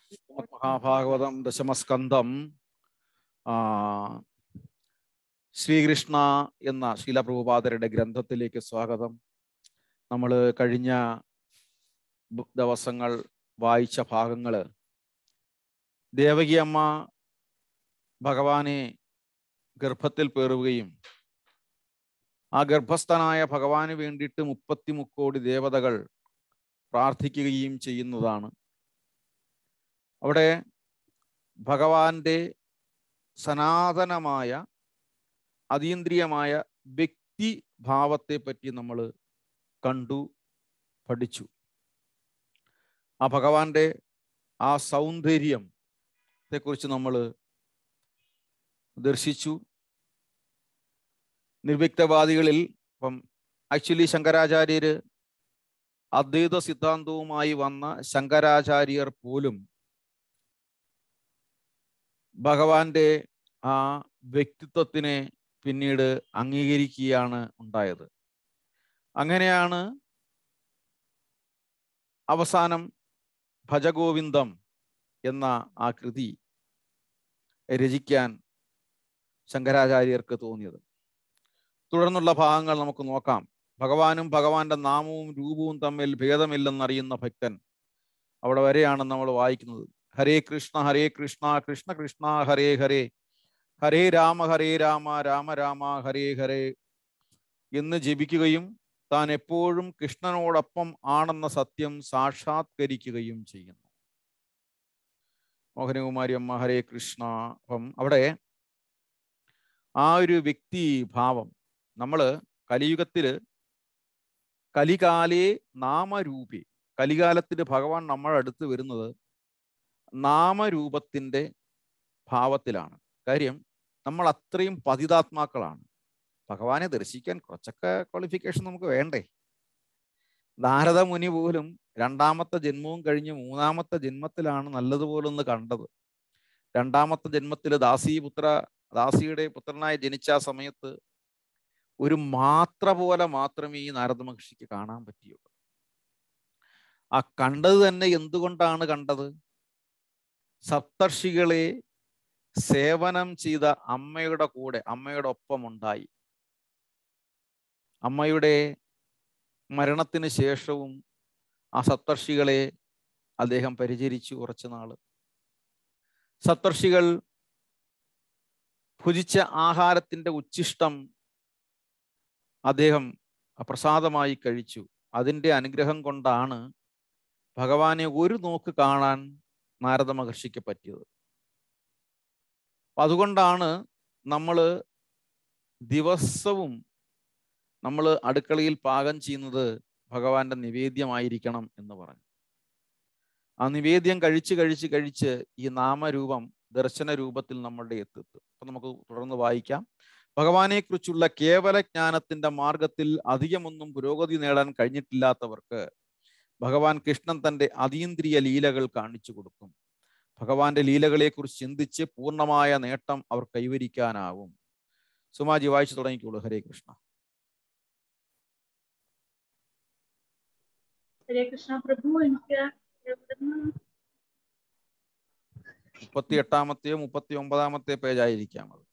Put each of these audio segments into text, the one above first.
മഹാഭാഗവതം ദശമസ്കന്ധം ആ ശ്രീകൃഷ്ണ എന്ന ശീലപ്രഭുപാദരുടെ ഗ്രന്ഥത്തിലേക്ക് സ്വാഗതം നമ്മൾ കഴിഞ്ഞ ബ- ദിവസങ്ങൾ വായിച്ച ഭാഗങ്ങള് ദേവകി അമ്മ ഭഗവാനെ ഗർഭത്തിൽ പേറുകയും ആ ഗർഭസ്ഥനായ ഭഗവാന് വേണ്ടിയിട്ട് മുപ്പത്തി മുക്കോടി ദേവതകൾ പ്രാർത്ഥിക്കുകയും ചെയ്യുന്നതാണ് അവിടെ ഭഗവാന്റെ സനാതനമായ അതീന്ദ്രിയമായ വ്യക്തി ഭാവത്തെ പറ്റി നമ്മൾ കണ്ടു പഠിച്ചു ആ ഭഗവാന്റെ ആ സൗന്ദര്യം കുറിച്ച് നമ്മൾ ദർശിച്ചു നിർവ്യക്തവാദികളിൽ ഇപ്പം ആക്ച്വലി ശങ്കരാചാര്യര് അദ്വൈത സിദ്ധാന്തവുമായി വന്ന ശങ്കരാചാര്യർ പോലും ഭഗവാന്റെ ആ വ്യക്തിത്വത്തിനെ പിന്നീട് അംഗീകരിക്കുകയാണ് ഉണ്ടായത് അങ്ങനെയാണ് അവസാനം ഭജഗോവിന്ദം എന്ന ആ കൃതി രചിക്കാൻ ശങ്കരാചാര്യർക്ക് തോന്നിയത് തുടർന്നുള്ള ഭാഗങ്ങൾ നമുക്ക് നോക്കാം ഭഗവാനും ഭഗവാന്റെ നാമവും രൂപവും തമ്മിൽ ഭേദമില്ലെന്നറിയുന്ന ഭക്തൻ അവിടെ വരെയാണ് നമ്മൾ വായിക്കുന്നത് ഹരേ കൃഷ്ണ ഹരേ കൃഷ്ണ കൃഷ്ണ കൃഷ്ണ ഹരേ ഹരേ ഹരേ രാമ ഹരേ രാമ രാമ രാമ ഹരേ ഹരേ എന്ന് ജപിക്കുകയും താൻ എപ്പോഴും കൃഷ്ണനോടൊപ്പം ആണെന്ന സത്യം സാക്ഷാത്കരിക്കുകയും ചെയ്യുന്നു മോഹനകുമാരി അമ്മ ഹരേ കൃഷ്ണ അപ്പം അവിടെ ആ ഒരു വ്യക്തി ഭാവം നമ്മള് കലിയുഗത്തില് കലികാലേ നാമരൂപി കലികാലത്തിന് ഭഗവാൻ നമ്മുടെ അടുത്ത് വരുന്നത് നാമരൂപത്തിന്റെ ഭാവത്തിലാണ് കാര്യം നമ്മൾ അത്രയും പതിതാത്മാക്കളാണ് ഭഗവാനെ ദർശിക്കാൻ കുറച്ചൊക്കെ ക്വാളിഫിക്കേഷൻ നമുക്ക് വേണ്ടേ നാരദ മുനി പോലും രണ്ടാമത്തെ ജന്മവും കഴിഞ്ഞ് മൂന്നാമത്തെ ജന്മത്തിലാണ് നല്ലതുപോലെ ഒന്ന് കണ്ടത് രണ്ടാമത്തെ ജന്മത്തിൽ ദാസീപുത്ര ദാസിയുടെ പുത്രനായി ജനിച്ച ആ സമയത്ത് ഒരു മാത്ര പോലെ മാത്രമേ ഈ നാരദ മഹർഷിക്ക് കാണാൻ പറ്റിയുള്ളൂ ആ കണ്ടത് തന്നെ എന്തുകൊണ്ടാണ് കണ്ടത് സപ്തർഷികളെ സേവനം ചെയ്ത അമ്മയുടെ കൂടെ അമ്മയുടെ ഒപ്പം ഉണ്ടായി അമ്മയുടെ മരണത്തിന് ശേഷവും ആ സപ്തർഷികളെ അദ്ദേഹം പരിചരിച്ചു കുറച്ചു നാള് സപ്തർഷികൾ ഭുജിച്ച ആഹാരത്തിന്റെ ഉച്ഛിഷ്ടം അദ്ദേഹം പ്രസാദമായി കഴിച്ചു അതിൻ്റെ അനുഗ്രഹം കൊണ്ടാണ് ഭഗവാനെ ഒരു നോക്ക് കാണാൻ നാരദ മഹർഷിക്ക് പറ്റിയത് അപ്പൊ അതുകൊണ്ടാണ് നമ്മൾ ദിവസവും നമ്മൾ അടുക്കളയിൽ പാകം ചെയ്യുന്നത് ഭഗവാന്റെ നിവേദ്യമായിരിക്കണം എന്ന് പറഞ്ഞു ആ നിവേദ്യം കഴിച്ച് കഴിച്ച് കഴിച്ച് ഈ നാമരൂപം ദർശന രൂപത്തിൽ നമ്മളുടെ എത്തെത്തും അപ്പൊ നമുക്ക് തുടർന്ന് വായിക്കാം ഭഗവാനെ കുറിച്ചുള്ള കേവല ജ്ഞാനത്തിന്റെ മാർഗത്തിൽ അധികമൊന്നും പുരോഗതി നേടാൻ കഴിഞ്ഞിട്ടില്ലാത്തവർക്ക് ഭഗവാൻ കൃഷ്ണൻ തന്റെ അതീന്ദ്രിയ ലീലകൾ കാണിച്ചു കൊടുക്കും ഭഗവാന്റെ ലീലകളെ കുറിച്ച് ചിന്തിച്ച് പൂർണ്ണമായ നേട്ടം അവർ കൈവരിക്കാനാവും സുമാജി വായിച്ചു തുടങ്ങിക്കോളൂ ഹരേ കൃഷ്ണ ഹരേ കൃഷ്ണ പ്രഭു എനിക്ക് എവിടുന്ന് മുപ്പത്തി എട്ടാമത്തെയോ മുപ്പത്തി ഒമ്പതാമത്തെ പേജായിരിക്കാം അത്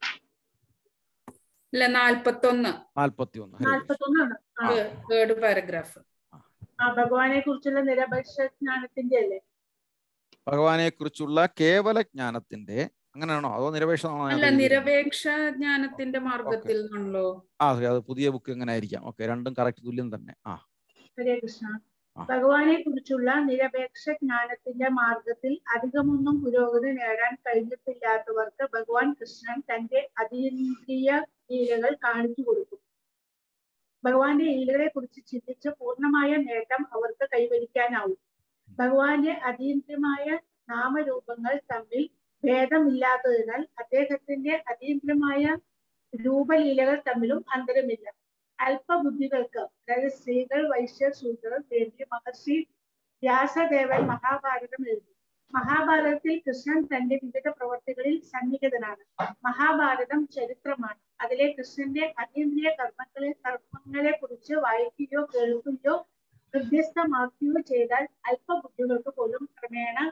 ഇല്ല നാൽപ്പത്തൊന്ന് നാൽപ്പത്തി ഒന്ന് ഹരേ കൃഷ്ണ നാൽപ്പത്തൊന്നാണ് ആ, തേർഡ് പാരഗ്രാഫ് ആ ഭഗവാനെ കുറിച്ചുള്ള നിരപേക്ഷ ജ്ഞാനത്തിന്റെ അല്ലേ ഭഗവാനെ കുറിച്ചുള്ള കേവല ജ്ഞാനത്തിന്റെ അങ്ങനെയാണോ അതോ നിരപേക്ഷമാണോ അല്ല അതിനകത്ത് എഴുതിയിരിക്കുന്നത്? നിരപേക്ഷ ജ്ഞാനത്തിന്റെ മാർഗത്തിൽ നിന്നാണല്ലോ ആ അതെ, അത് പുതിയ ബുക്ക് എങ്ങനെ ആയിരിക്കാം ഓക്കെ രണ്ടും കറക്റ്റ് തുല്യം തന്നെ ആ ഹരേ കൃഷ്ണ ആ. ഭഗവാനെ കുറിച്ചുള്ള നിരപേക്ഷ ജ്ഞാനത്തിന്റെ മാർഗത്തിൽ അധികമൊന്നും പുരോഗതി നേടാൻ കഴിഞ്ഞിട്ടില്ലാത്തവർക്ക് ഭഗവാൻ കൃഷ്ണൻ തന്റെ അതീന്ദ്രിയ ലീലകൾ കാണിച്ചു കൊടുക്കും ഭഗവാന്റെ ലീലകളെ കുറിച്ച് ചിന്തിച്ച് പൂർണ്ണമായ നേട്ടം അവർക്ക് കൈവരിക്കാനാവും ഭഗവാന്റെ അതീന്ദ്രിയമായ നാമരൂപങ്ങൾ തമ്മിൽ ഭേദമില്ലാത്തതിനാൽ അദ്ദേഹത്തിന്റെ അതീന്ദ്രിയമായ രൂപലീലകൾ തമ്മിലും അന്തരമില്ല അല്പബുദ്ധികൾക്ക് അതായത് സ്ത്രീകൾ വൈശ്യർ ശൂദ്രർ വേണ്ടി മഹർഷി വ്യാസദേവൻ മഹാഭാരതം എഴുതി മഹാഭാരതത്തിൽ കൃഷ്ണൻ തന്റെ വിവിധ പ്രവർത്തികളിൽ സന്നിഹിതനാണ് മഹാഭാരതം ചരിത്രമാണ് അതിലെ കൃഷ്ണന്റെ അതീന്ദ്രിയ കർമ്മങ്ങളെ കർമ്മങ്ങളെ കുറിച്ച് വായിക്കുകയോ കേൾക്കുകയോ ഹൃദ്യസ്ഥമാക്കുകയോ ചെയ്താൽ അല്പബുദ്ധികൾക്ക് പോലും ക്രമേണ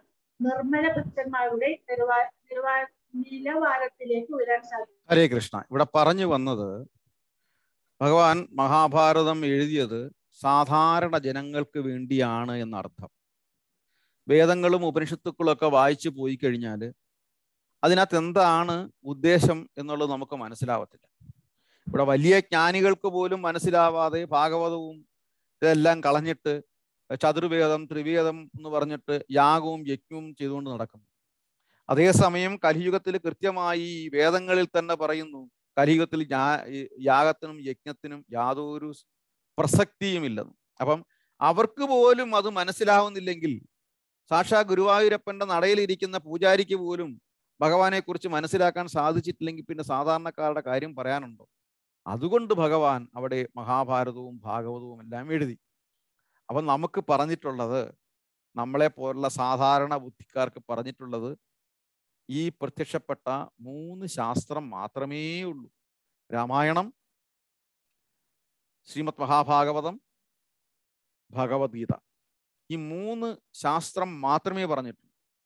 നിർമ്മല ഭക്തന്മാരുടെ നിലവാ നിലവാ നിലവാരത്തിലേക്ക് ഉയരാൻ സാധിക്കും ഹരേ കൃഷ്ണ ഇവിടെ പറഞ്ഞു വന്നത് ഭഗവാൻ മഹാഭാരതം എഴുതിയത് സാധാരണ ജനങ്ങൾക്ക് വേണ്ടിയാണ് എന്നർത്ഥം വേദങ്ങളും ഉപനിഷത്തുക്കളും ഒക്കെ വായിച്ചു പോയി കഴിഞ്ഞാൽ അതിനകത്ത് എന്താണ് ഉദ്ദേശം എന്നുള്ളത് നമുക്ക് മനസ്സിലാവത്തില്ല ഇവിടെ വലിയ ജ്ഞാനികൾക്ക് പോലും മനസ്സിലാവാതെ ഭാഗവതവും ഇതെല്ലാം കളഞ്ഞിട്ട് ചതുർവേദം ത്രിവേദം എന്ന് പറഞ്ഞിട്ട് യാഗവും യജ്ഞവും ചെയ്തുകൊണ്ട് നടക്കുന്നു അതേസമയം കലിയുഗത്തിൽ കൃത്യമായി ഈ വേദങ്ങളിൽ തന്നെ പറയുന്നു കലിയുഗത്തിൽ ഞാ- ഈ യാഗത്തിനും യജ്ഞത്തിനും യാതൊരു പ്രസക്തിയുമില്ലെന്ന് അപ്പം അവർക്ക് പോലും അത് മനസ്സിലാവുന്നില്ലെങ്കിൽ സാക്ഷാ ഗുരുവായൂരപ്പന്റെ നടയിലിരിക്കുന്ന പൂജാരിക്ക് പോലും ഭഗവാനെ കുറിച്ച് മനസ്സിലാക്കാൻ സാധിച്ചിട്ടില്ലെങ്കിൽ പിന്നെ സാധാരണക്കാരുടെ കാര്യം പറയാനുണ്ടോ അതുകൊണ്ട് ഭഗവാൻ അവിടെ മഹാഭാരതവും ഭാഗവതവും എല്ലാം എഴുതി അപ്പം നമുക്ക് പറഞ്ഞിട്ടുള്ളത് നമ്മളെ പോലുള്ള സാധാരണ ബുദ്ധിക്കാർക്ക് പറഞ്ഞിട്ടുള്ളത് ഈ പ്രത്യക്ഷപ്പെട്ട മൂന്ന് ശാസ്ത്രം മാത്രമേ ഉള്ളൂ രാമായണം ശ്രീമദ് മഹാഭാഗവതം ഭഗവത്ഗീത ഈ മൂന്ന് ശാസ്ത്രം മാത്രമേ പറഞ്ഞിട്ടുള്ളൂ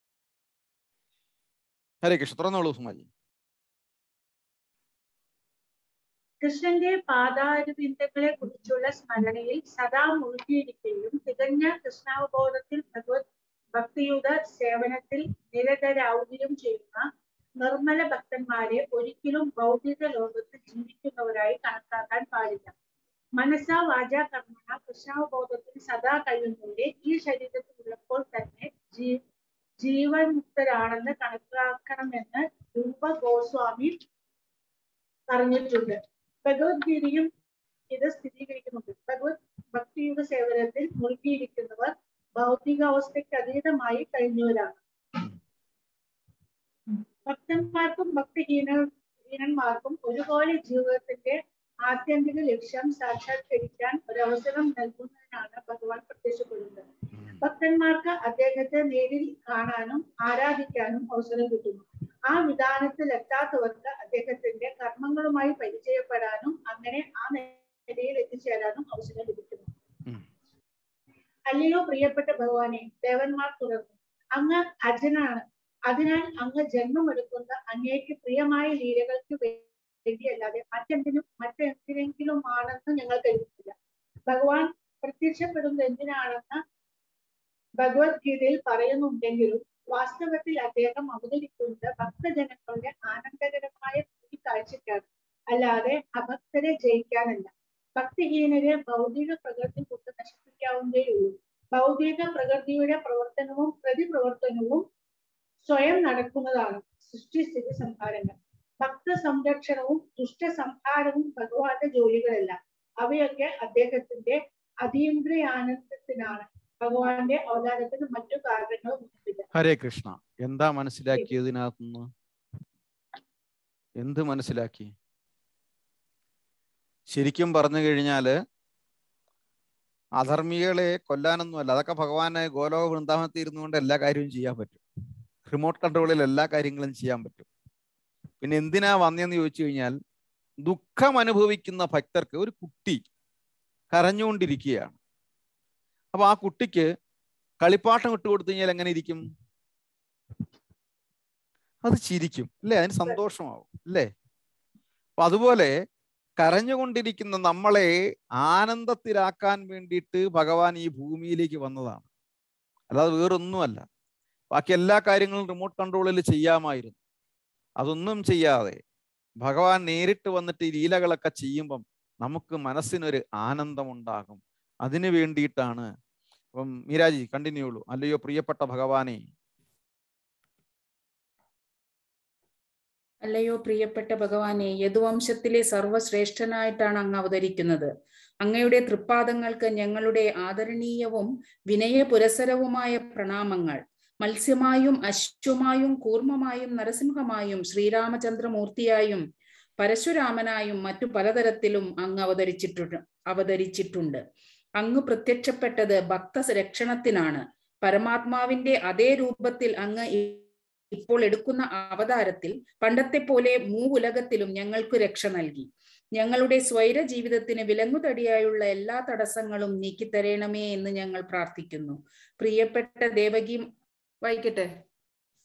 ഹരേ കൃഷ്ണ തുറന്നോളൂ സുമാജി കൃഷ്ണന്റെ പാതാരവിന്ദങ്ങളെ കുറിച്ചുള്ള സ്മരണയിൽ സദാ മുഴുകിയിരിക്കുകയും തികഞ്ഞ കൃഷ്ണാവബോധത്തിൽ ഭഗവത് ഭക്തിയുത സേവനത്തിൽ നിരതരാവുകയും ചെയ്യുന്ന നിർമ്മല ഭക്തന്മാരെ ഒരിക്കലും ഭൗതിക ലോകത്ത് ജീവിക്കുന്നവരായി കണക്കാക്കാൻ പാടില്ല മനസ്സാ വാച കർമ്മണ കൃഷ്ണാവബോധത്തിൽ സദാ കഴിയുന്നവരെ ഈ ശരീരത്തിലുള്ളപ്പോൾ തന്നെ ജീ ജീവൻ മുക്തരാണെന്ന് കണക്കാക്കണമെന്ന് രൂപ ഗോസ്വാമി പറഞ്ഞിട്ടുണ്ട് ഭഗവത്ഗീതയും ഇത് സ്ഥിരീകരിക്കുന്നുണ്ട് ഭഗവത് ഭക്തിയുഗ സേവനത്തിൽ മുഴുകിയിരിക്കുന്നവർ ഭൗതികാവസ്ഥയ്ക്ക് അതീതമായി കഴിഞ്ഞവരാണ് ഭക്തന്മാർക്കും ഭക്തിഹീന ഹീനന്മാർക്കും ഒരുപോലെ ജീവിതത്തിന്റെ ആത്യന്തിക ലക്ഷ്യം സാക്ഷാത്കരിക്കാൻ ഒരവസരം നൽകുന്നതിനാണ് ഭഗവാൻ പ്രത്യക്ഷപ്പെടുന്നത് ഭക്തന്മാർക്ക് അദ്ദേഹത്തെ നേരിൽ കാണാനും ആരാധിക്കാനും അവസരം കിട്ടുന്നു ആ വിധാനത്തിൽ എത്താത്തവർക്ക് അദ്ദേഹത്തിന്റെ കർമ്മങ്ങളുമായി പരിചയപ്പെടാനും അങ്ങനെ ആ നിലയിൽ എത്തിച്ചേരാനും അവസരം ലഭിക്കുന്നു ഉം. അല്ലയോ പ്രിയപ്പെട്ട ഭഗവാനെ ദേവന്മാർ തുടർന്നു അങ്ങ് അജനാണ് അതിനാൽ അങ്ങ് ജന്മമെടുക്കുന്ന അങ്ങേക്ക് പ്രിയമായ ലീലകൾക്ക് വേണ്ടിയല്ലാതെ മറ്റെന്തിനും മറ്റെന്തിനെങ്കിലുമാണെന്ന് ഞങ്ങൾ കരുതുന്നില്ല ഭഗവാൻ പ്രത്യക്ഷപ്പെടുന്നത് എന്തിനാണെന്ന് ഭഗവത്ഗീതയിൽ പറയുന്നുണ്ടെങ്കിലും വാസ്തവത്തിൽ അദ്ദേഹം അവതരിക്കുന്നത് ഭക്തജനങ്ങളുടെ ആനന്ദകരമായ കാഴ്ചയ്ക്കാണ് അല്ലാതെ അഭക്തരെ ജയിക്കാനല്ല ഭക്തിഹീനരെ ഭൗതിക പ്രകൃതി കൊണ്ട് നശിപ്പിക്കാവുന്നതേയുള്ളൂ ഭൗതിക പ്രകൃതിയുടെ പ്രവർത്തനവും പ്രതിപ്രവർത്തനവും സ്വയം നടക്കുന്നതാണ് സൃഷ്ടിസ്ഥിതി സംഹാരങ്ങൾ ഭക്ത സംരക്ഷണവും ദുഷ്ട സംഹാരവും ഭഗവാന്റെ ജോലികളല്ല അവയൊക്കെ അദ്ദേഹത്തിന്റെ അതീന്ദ്രിയാനന്ദത്തിനാണ് ഭഗവാന്റെ അവതാരത്തിന് മറ്റു കാരണങ്ങളും ഒന്നുമില്ല ഹരേ കൃഷ്ണ എന്താ മനസ്സിലാക്കിയതിനകത്തുനിന്ന് എന്ത് മനസ്സിലാക്കി ശരിക്കും പറഞ്ഞു കഴിഞ്ഞാല് അധർമ്മികളെ കൊല്ലാനൊന്നുമല്ല അതൊക്കെ ഭഗവാന് ഗോലോക വൃന്ദാവനത്തിൽ ഇരുന്നുകൊണ്ട് എല്ലാ കാര്യവും ചെയ്യാൻ പറ്റും റിമോട്ട് കൺട്രോളിൽ എല്ലാ കാര്യങ്ങളും ചെയ്യാൻ പറ്റും പിന്നെ എന്തിനാ വന്നതെന്ന് ചോദിച്ചു കഴിഞ്ഞാൽ ദുഃഖം അനുഭവിക്കുന്ന ഭക്തർക്ക് ഒരു കുട്ടി കരഞ്ഞുകൊണ്ടിരിക്കുകയാണ് അപ്പൊ ആ കുട്ടിക്ക് കളിപ്പാട്ടം ഇട്ട് കൊടുത്തു കഴിഞ്ഞാൽ എങ്ങനെ ഇരിക്കും അത് ചിരിക്കും അല്ലേ അതിന് സന്തോഷമാവും അല്ലേ അപ്പൊ അതുപോലെ കരഞ്ഞുകൊണ്ടിരിക്കുന്ന നമ്മളെ ആനന്ദത്തിലാക്കാൻ വേണ്ടിയിട്ട് ഭഗവാൻ ഈ ഭൂമിയിലേക്ക് വന്നതാണ് അല്ലാതെ വേറൊന്നുമല്ല ബാക്കി എല്ലാ കാര്യങ്ങളും റിമോട്ട് കൺട്രോളിൽ ചെയ്യാമായിരുന്നു അതൊന്നും ചെയ്യാതെ ഭഗവാൻ നേരിട്ട് വന്നിട്ട് ഈ ലീലകളൊക്കെ ചെയ്യുമ്പം നമുക്ക് മനസ്സിനൊരു ആനന്ദമുണ്ടാകും അതിനു വേണ്ടിയിട്ടാണ് അപ്പം മീരാജി കണ്ടിന്യൂ ഉള്ളൂ അല്ലയോ പ്രിയപ്പെട്ട ഭഗവാനെ അല്ലയോ പ്രിയപ്പെട്ട ഭഗവാനെ യദുവംശത്തിലെ സർവശ്രേഷ്ഠനായിട്ടാണ് അങ്ങ് അവതരിക്കുന്നത് അങ്ങയുടെ തൃപ്പാദങ്ങൾക്ക് ഞങ്ങളുടെ ആദരണീയവും വിനയപുരസരവുമായ പ്രണാമങ്ങൾ മത്സ്യമായും അശ്വമായും കൂർമ്മമായും നരസിംഹമായും ശ്രീരാമചന്ദ്രമൂർത്തിയായും പരശുരാമനായും മറ്റു പലതരത്തിലും അങ്ങ് അവതരിച്ചിട്ടുണ്ട് അവതരിച്ചിട്ടുണ്ട് അങ്ങ് പ്രത്യക്ഷപ്പെട്ടത് ഭക്തരക്ഷണത്തിനാണ് പരമാത്മാവിന്റെ അതേ രൂപത്തിൽ അങ്ങ് ഇപ്പോൾ എടുക്കുന്ന അവതാരത്തിൽ പണ്ടത്തെ പോലെ മൂവുലകത്തിലും ഞങ്ങൾക്ക് രക്ഷ നൽകി ഞങ്ങളുടെ സ്വൈര ജീവിതത്തിന് വിലങ്ങുതടിയായുള്ള എല്ലാ തടസ്സങ്ങളും നീക്കിത്തരേണമേ എന്ന് ഞങ്ങൾ പ്രാർത്ഥിക്കുന്നു പ്രിയപ്പെട്ട ദേവകി വായിക്കട്ടെ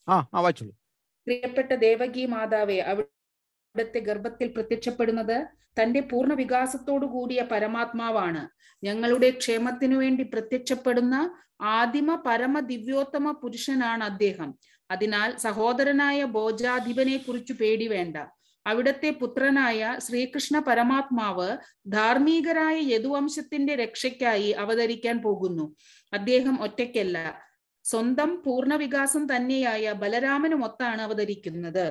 ആ ആ വായിച്ചോളൂ പ്രിയപ്പെട്ട ദേവകി മാതാവേ അവിടുത്തെ ഗർഭത്തിൽ പ്രത്യക്ഷപ്പെടുന്നത് തന്റെ പൂർണ്ണ വികാസത്തോടു കൂടിയ പരമാത്മാവാണ് ഞങ്ങളുടെ ക്ഷേമത്തിനു വേണ്ടി പ്രത്യക്ഷപ്പെടുന്ന ആദിമ പരമ ദിവ്യോത്തമ പുരുഷനാണ് അദ്ദേഹം അതിനാൽ സഹോദരനായ ഭോജാധിപനെ കുറിച്ച് പേടി വേണ്ട അവിടുത്തെ പുത്രനായ ശ്രീകൃഷ്ണ പരമാത്മാവ് ധാർമ്മികരായ യദുവംശത്തിന്റെ രക്ഷയ്ക്കായി അവതരിക്കാൻ പോകുന്നു അദ്ദേഹം ഒറ്റയ്ക്കല്ല സ്വന്തം പൂർണ്ണ വികാസം തന്നെയായ ബലരാമനുമൊത്താണ് അവതരിക്കുന്നത്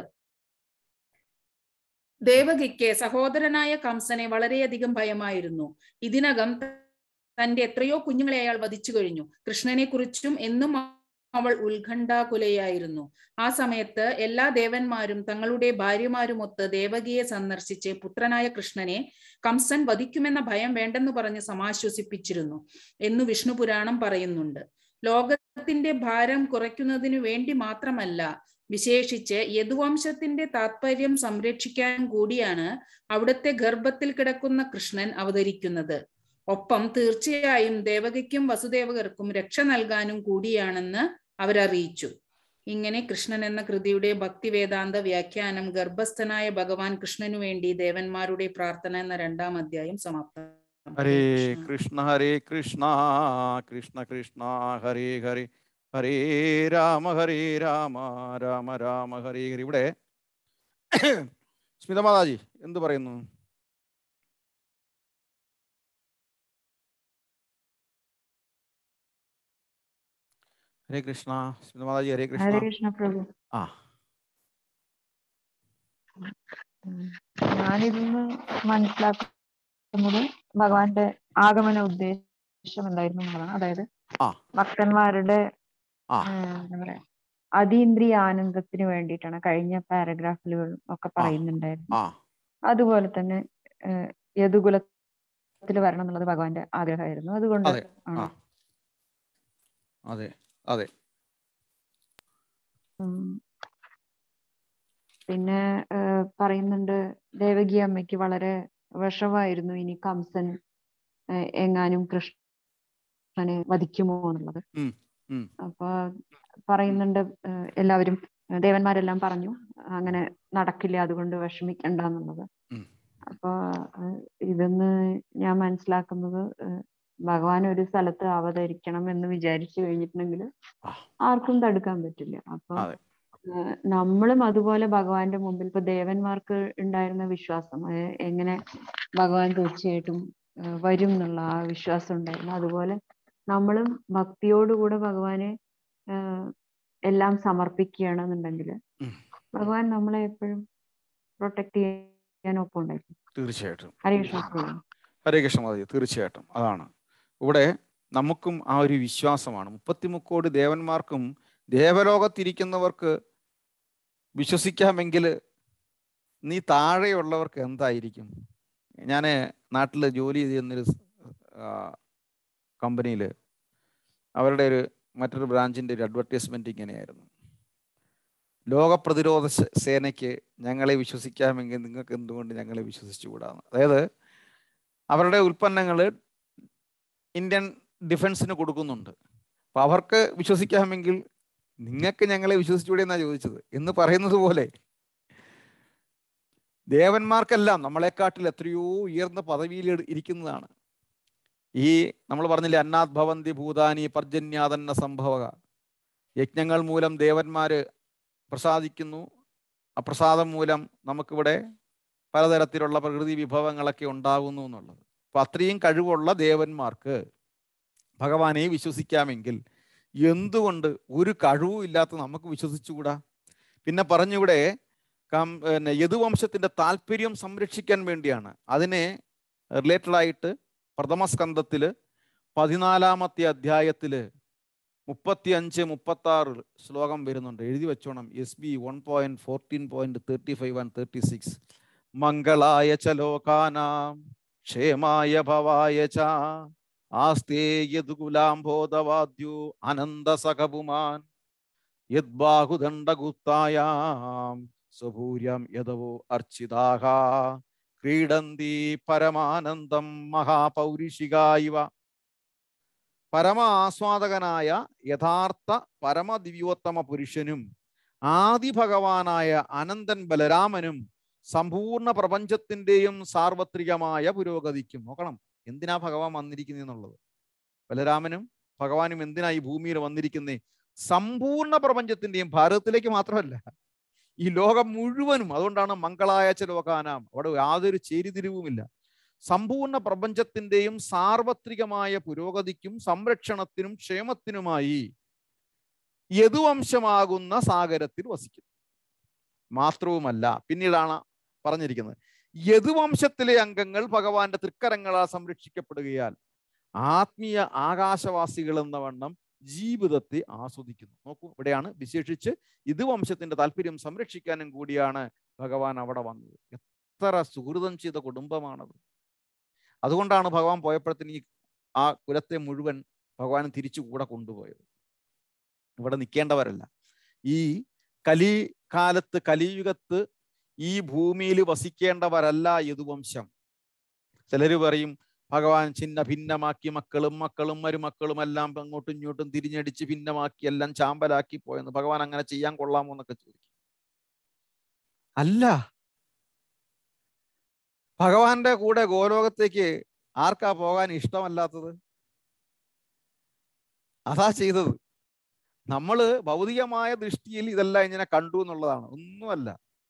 ദേവകിക്ക് സഹോദരനായ കംസനെ വളരെയധികം ഭയമായിരുന്നു ഇതിനകം തന്റെ എത്രയോ കുഞ്ഞുങ്ങളെ അയാൾ വധിച്ചു കഴിഞ്ഞു കൃഷ്ണനെ കുറിച്ചും എന്നും അവൾ ഉത്കണ്ഠാകുലയായിരുന്നു ആ സമയത്ത് എല്ലാ ദേവന്മാരും തങ്ങളുടെ ഭാര്യമാരുമൊത്ത് ദേവകിയെ സന്ദർശിച്ച് പുത്രനായ കൃഷ്ണനെ കംസൻ വധിക്കുമെന്ന ഭയം വേണ്ടെന്ന് പറഞ്ഞ് സമാശ്വസിപ്പിച്ചിരുന്നു എന്ന് വിഷ്ണു പുരാണം പറയുന്നുണ്ട് ലോകത്തിന്റെ ഭാരം കുറയ്ക്കുന്നതിനു വേണ്ടി മാത്രമല്ല വിശേഷിച്ച് യദുവംശത്തിന്റെ താത്പര്യം സംരക്ഷിക്കാൻ കൂടിയാണ് അവിടുത്തെ ഗർഭത്തിൽ കിടക്കുന്ന കൃഷ്ണൻ അവതരിക്കുന്നത് ഒപ്പം തീർച്ചയായും ദേവകിക്കും വസുദേവകർക്കും രക്ഷ നൽകാനും കൂടിയാണെന്ന് അവരറിയിച്ചു ഇങ്ങനെ കൃഷ്ണൻ എന്ന കൃതിയുടെ ഭക്തി വേദാന്ത വ്യാഖ്യാനം ഗർഭസ്ഥനായ ഭഗവാൻ കൃഷ്ണനു വേണ്ടി ദേവന്മാരുടെ പ്രാർത്ഥന എന്ന രണ്ടാം അധ്യായം സമാപ്തം ഹരേ കൃഷ്ണ ഹരേ കൃഷ്ണ കൃഷ്ണ കൃഷ്ണ ഹരേ ഹരേ ഹരേ രാമ ഹരേ രാമ രാമ രാമ ഹരേ ഹരി ഇവിടെ സ്മിത മാതാജി എന്ത് പറയുന്നു ഹരേ കൃഷ്ണ സ്മിത മാതാജി ഹരേ കൃഷ്ണ ഹരേ കൃഷ്ണ പ്രഭു ആ ഉം. ഞാനിതിന്ന് മനസ്സിലാക്കുന്നത് ഭഗവാന്റെ ആഗമന ഉദ്ദേശം എന്തായിരുന്നു എന്നുള്ളതാണ് അതായത് ആ. ഭക്തന്മാരുടെ ആ. ഉം, എന്താ പറയാ അതീന്ദ്രിയ ആനന്ദത്തിന് വേണ്ടിയിട്ടാണ് കഴിഞ്ഞ പാരഗ്രാഫിലുകൾ ഒക്കെ പറയുന്നുണ്ടായിരുന്നു ആ അതുപോലെ തന്നെ ഏഹ്, യദുകുലത്തിൽ വരണം എന്നുള്ളത് ഭഗവാന്റെ ആഗ്രഹമായിരുന്നു അതുകൊണ്ട് അതെ. ആണ്. ആ. അതെ അതെ ഉം. പിന്നെ ഏഹ്, പറയുന്നുണ്ട് ദേവകി അമ്മയ്ക്ക് വളരെ വിഷമായിരുന്നു ഇനി കംസൻ ഏഹ്, എങ്ങാനും കൃഷ്ണനെ വധിക്കുമോ എന്നുള്ളത് ഉം, ഉം. അപ്പൊ പറയുന്നുണ്ട് ഏഹ്, എല്ലാവരും ഏഹ്, ദേവന്മാരെല്ലാം പറഞ്ഞു അങ്ങനെ നടക്കില്ല അതുകൊണ്ട് വിഷമിക്കണ്ട എന്നുള്ളത് ഉം. അപ്പൊ ഏഹ്, ഇതെന്ന് ഞാൻ മനസ്സിലാക്കുന്നത് ഏഹ്, ഭഗവാൻ ഒരു സ്ഥലത്ത് അവതരിക്കണം എന്ന് വിചാരിച്ചു കഴിഞ്ഞിട്ടുണ്ടെങ്കിൽ ആ. ആർക്കും തടുക്കാൻ പറ്റില്ല അപ്പൊ അതെ. ഏഹ് നമ്മളും അതുപോലെ ഭഗവാന്റെ മുമ്പിൽ ഇപ്പൊ ദേവന്മാർക്ക് ഉണ്ടായിരുന്ന വിശ്വാസം ഏഹ് എങ്ങനെ ഭഗവാൻ തീർച്ചയായിട്ടും ഏഹ് വരും എന്നുള്ള ആ വിശ്വാസം ഉണ്ടായിരുന്നു അതുപോലെ നമ്മളും ഭക്തിയോടുകൂടെ ഭഗവാനെ ഏഹ് എല്ലാം സമർപ്പിക്കുകയാണെന്നുണ്ടെങ്കിൽ ഉം. ഭഗവാൻ നമ്മളെ എപ്പോഴും പ്രൊട്ടക്ട് ചെയ്യാൻ ഒപ്പം ഉണ്ടായിരിക്കും തീർച്ചയായിട്ടും ഹരേ കൃഷ്ണ പ്രഭു. ഹരേ കൃഷ്ണ മാതാജി തീർച്ചയായിട്ടും അതാണ് ഇവിടെ നമുക്കും ആ ഒരു വിശ്വാസമാണ് മുപ്പത്തിമുക്കോടി ദേവന്മാർക്കും ദേവലോകത്തിരിക്കുന്നവർക്ക് വിശ്വസിക്കാമെങ്കിൽ നീ താഴെയുള്ളവർക്ക് എന്തായിരിക്കും ഞാൻ നാട്ടിൽ ജോലി ചെയ്യുന്നൊരു കമ്പനിയിൽ അവരുടെ ഒരു മറ്റൊരു ബ്രാഞ്ചിൻ്റെ ഒരു അഡ്വർടൈസ്മെൻറ്റ് ഇങ്ങനെയായിരുന്നു ലോക പ്രതിരോധ സേ- സേനയ്ക്ക് ഞങ്ങളെ വിശ്വസിക്കാമെങ്കിൽ നിങ്ങൾക്ക് എന്തുകൊണ്ട് ഞങ്ങളെ വിശ്വസിച്ചുകൂടാന്ന് അതായത് അവരുടെ ഉൽപ്പന്നങ്ങൾ ഇന്ത്യൻ ഡിഫൻസിന് കൊടുക്കുന്നുണ്ട് അപ്പം അവർക്ക് വിശ്വസിക്കാമെങ്കിൽ നിങ്ങൾക്ക് ഞങ്ങളെ വിശ്വസിച്ചുകൂടെ എന്നാണ് ചോദിച്ചത് എന്ന് പറയുന്നത് പോലെ ദേവന്മാർക്കെല്ലാം നമ്മളെക്കാട്ടിൽ എത്രയോ ഉയർന്ന പദവിയിൽ ഇട് ഇരിക്കുന്നതാണ് ഈ നമ്മൾ പറഞ്ഞില്ലേ അന്നാത് ഭവന്തി ഭൂതാനി പർജന്യാതന്ന സംഭവക യജ്ഞങ്ങൾ മൂലം ദേവന്മാര് പ്രസാദിക്കുന്നു ആ പ്രസാദം മൂലം നമുക്കിവിടെ പലതരത്തിലുള്ള പ്രകൃതി വിഭവങ്ങളൊക്കെ ഉണ്ടാകുന്നു എന്നുള്ളത് അപ്പൊ അത്രയും കഴിവുള്ള ദേവന്മാർക്ക് ഭഗവാനെ വിശ്വസിക്കാമെങ്കിൽ എന്തുകൊണ്ട് ഒരു കഴിവും ഇല്ലാത്ത നമുക്ക് വിശ്വസിച്ചുകൂടാ പിന്നെ പറഞ്ഞിവിടെ കം പിന്നെ യദുവംശത്തിന്റെ താല്പര്യം സംരക്ഷിക്കാൻ വേണ്ടിയാണ് അതിനെ റിലേറ്റഡ് ആയിട്ട് പ്രഥമസ്കന്ധത്തില് പതിനാലാമത്തെ അധ്യായത്തില് മുപ്പത്തി അഞ്ച് മുപ്പത്തി ആറ് ശ്ലോകം വരുന്നുണ്ട് എഴുതി വെച്ചോണം S B one point fourteen point thirty five and thirty six മംഗളായ ച ലോകാനാം ക്ഷേമായ ഭവായ ച ആസ്തേ യദുകുലാംബോധവാദ്യോ അനന്തസഖപുമാൻ യദ്ബാഹുദണ്ഡഗുപ്തായാം സ്വഭൂര്യം യദവോ അർച്ചിതാഹ ക്രീഡന്തി പരമാനന്ദം മഹാപൗരുഷിക ഇവ പരമ ആസ്വാദകനായ യഥാർത്ഥ പരമദിവ്യോത്തമ പുരുഷനും ആദി ഭഗവാനായ അനന്തൻ ബലരാമനും സമ്പൂർണ്ണ പ്രപഞ്ചത്തിന്റെയും സാർവത്രികമായ പുരോഗതിക്കും നോക്കണം എന്തിനാ ഭഗവാൻ വന്നിരിക്കുന്നതെന്നുള്ളത് ബലരാമനും ഭഗവാനും എന്തിനാ ഈ ഭൂമിയിൽ വന്നിരിക്കുന്നേ സമ്പൂർണ്ണ പ്രപഞ്ചത്തിന്റെയും ഭാരതത്തിലേക്ക് മാത്രമല്ല ഈ ലോകം മുഴുവനും അതുകൊണ്ടാണ് മംഗളായച്ച ലോകാനാം അവിടെ യാതൊരു ചേരിതിരിവുമില്ല സമ്പൂർണ്ണ പ്രപഞ്ചത്തിന്റെയും സാർവത്രികമായ പുരോഗതിക്കും സംരക്ഷണത്തിനും ക്ഷേമത്തിനുമായി യദുവംശമാകുന്ന സാഗരത്തിൽ വസിക്കുന്നു മാത്രവുമല്ല പിന്നീടാണ് പറഞ്ഞിരിക്കുന്നത് യദുവംശത്തിലെ അംഗങ്ങൾ ഭഗവാന്റെ തൃക്കരങ്ങളാൽ സംരക്ഷിക്കപ്പെടുകയാൽ ആത്മീയ ആകാശവാസികൾ എന്ന വണ്ണം ജീവിതത്തെ ആസ്വദിക്കുന്നു നോക്കൂ ഇവിടെയാണ് വിശേഷിച്ച് ഇത് വംശത്തിന്റെ താല്പര്യം സംരക്ഷിക്കാനും കൂടിയാണ് ഭഗവാൻ അവിടെ വന്നത് എത്ര സുഹൃതം ചെയ്ത കുടുംബമാണത് അതുകൊണ്ടാണ് ഭഗവാൻ പോയപ്പോഴത്തേന് ഈ ആ കുലത്തെ മുഴുവൻ ഭഗവാൻ തിരിച്ചു കൂടെ കൊണ്ടുപോയത് ഇവിടെ നിൽക്കേണ്ടവരല്ല ഈ കലി കാലത്ത് കലിയുഗത്ത് ഈ ഭൂമിയിൽ വസിക്കേണ്ടവരല്ല യദുവംശം ചിലര് പറയും ഭഗവാൻ ചിന്ന ഭിന്നമാക്കി മക്കളും മക്കളും മരുമക്കളും എല്ലാം അങ്ങോട്ടും ഇങ്ങോട്ടും തിരിഞ്ഞടിച്ച് ഭിന്നമാക്കി എല്ലാം ചാമ്പലാക്കി പോയെന്ന് ഭഗവാൻ അങ്ങനെ ചെയ്യാൻ കൊള്ളാമോ എന്നൊക്കെ ചോദിക്കും അല്ല ഭഗവാന്റെ കൂടെ ഗോലോകത്തേക്ക് ആർക്കാ പോകാൻ ഇഷ്ടമല്ലാത്തത് അതാ ചെയ്തത് നമ്മള് ഭൗതികമായ ദൃഷ്ടിയിൽ ഇതെല്ലാം ഇങ്ങനെ കണ്ടു എന്നുള്ളതാണ് ഒന്നുമല്ല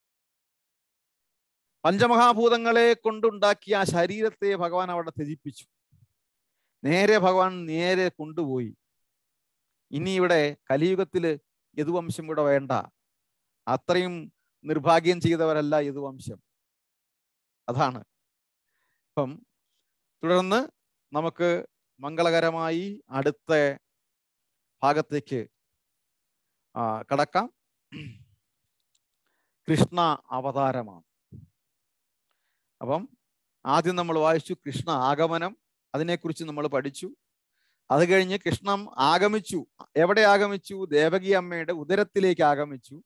പഞ്ചമഹാഭൂതങ്ങളെ കൊണ്ടുണ്ടാക്കിയ ആ ശരീരത്തെ ഭഗവാൻ അവിടെ ത്യജിപ്പിച്ചു നേരെ ഭഗവാൻ നേരെ കൊണ്ടുപോയി ഇനി ഇവിടെ കലിയുഗത്തില് യദുവംശം ഇവിടെ വേണ്ട അത്രയും നിർഭാഗ്യം ചെയ്തവരല്ല യദുവംശം അതാണ് അപ്പം തുടർന്ന് നമുക്ക് മംഗളകരമായി അടുത്ത ഭാഗത്തേക്ക് ആ, കടക്കാം കൃഷ്ണ അവതാരമാണ് അപ്പം ആദ്യം നമ്മൾ വായിച്ചു കൃഷ്ണ ആഗമനം അതിനെക്കുറിച്ച് നമ്മൾ പഠിച്ചു അത് കഴിഞ്ഞ് കൃഷ്ണൻ ആഗമിച്ചു എവിടെ ആഗമിച്ചു ദേവകി അമ്മയുടെ ഉദരത്തിലേക്ക് ആഗമിച്ചു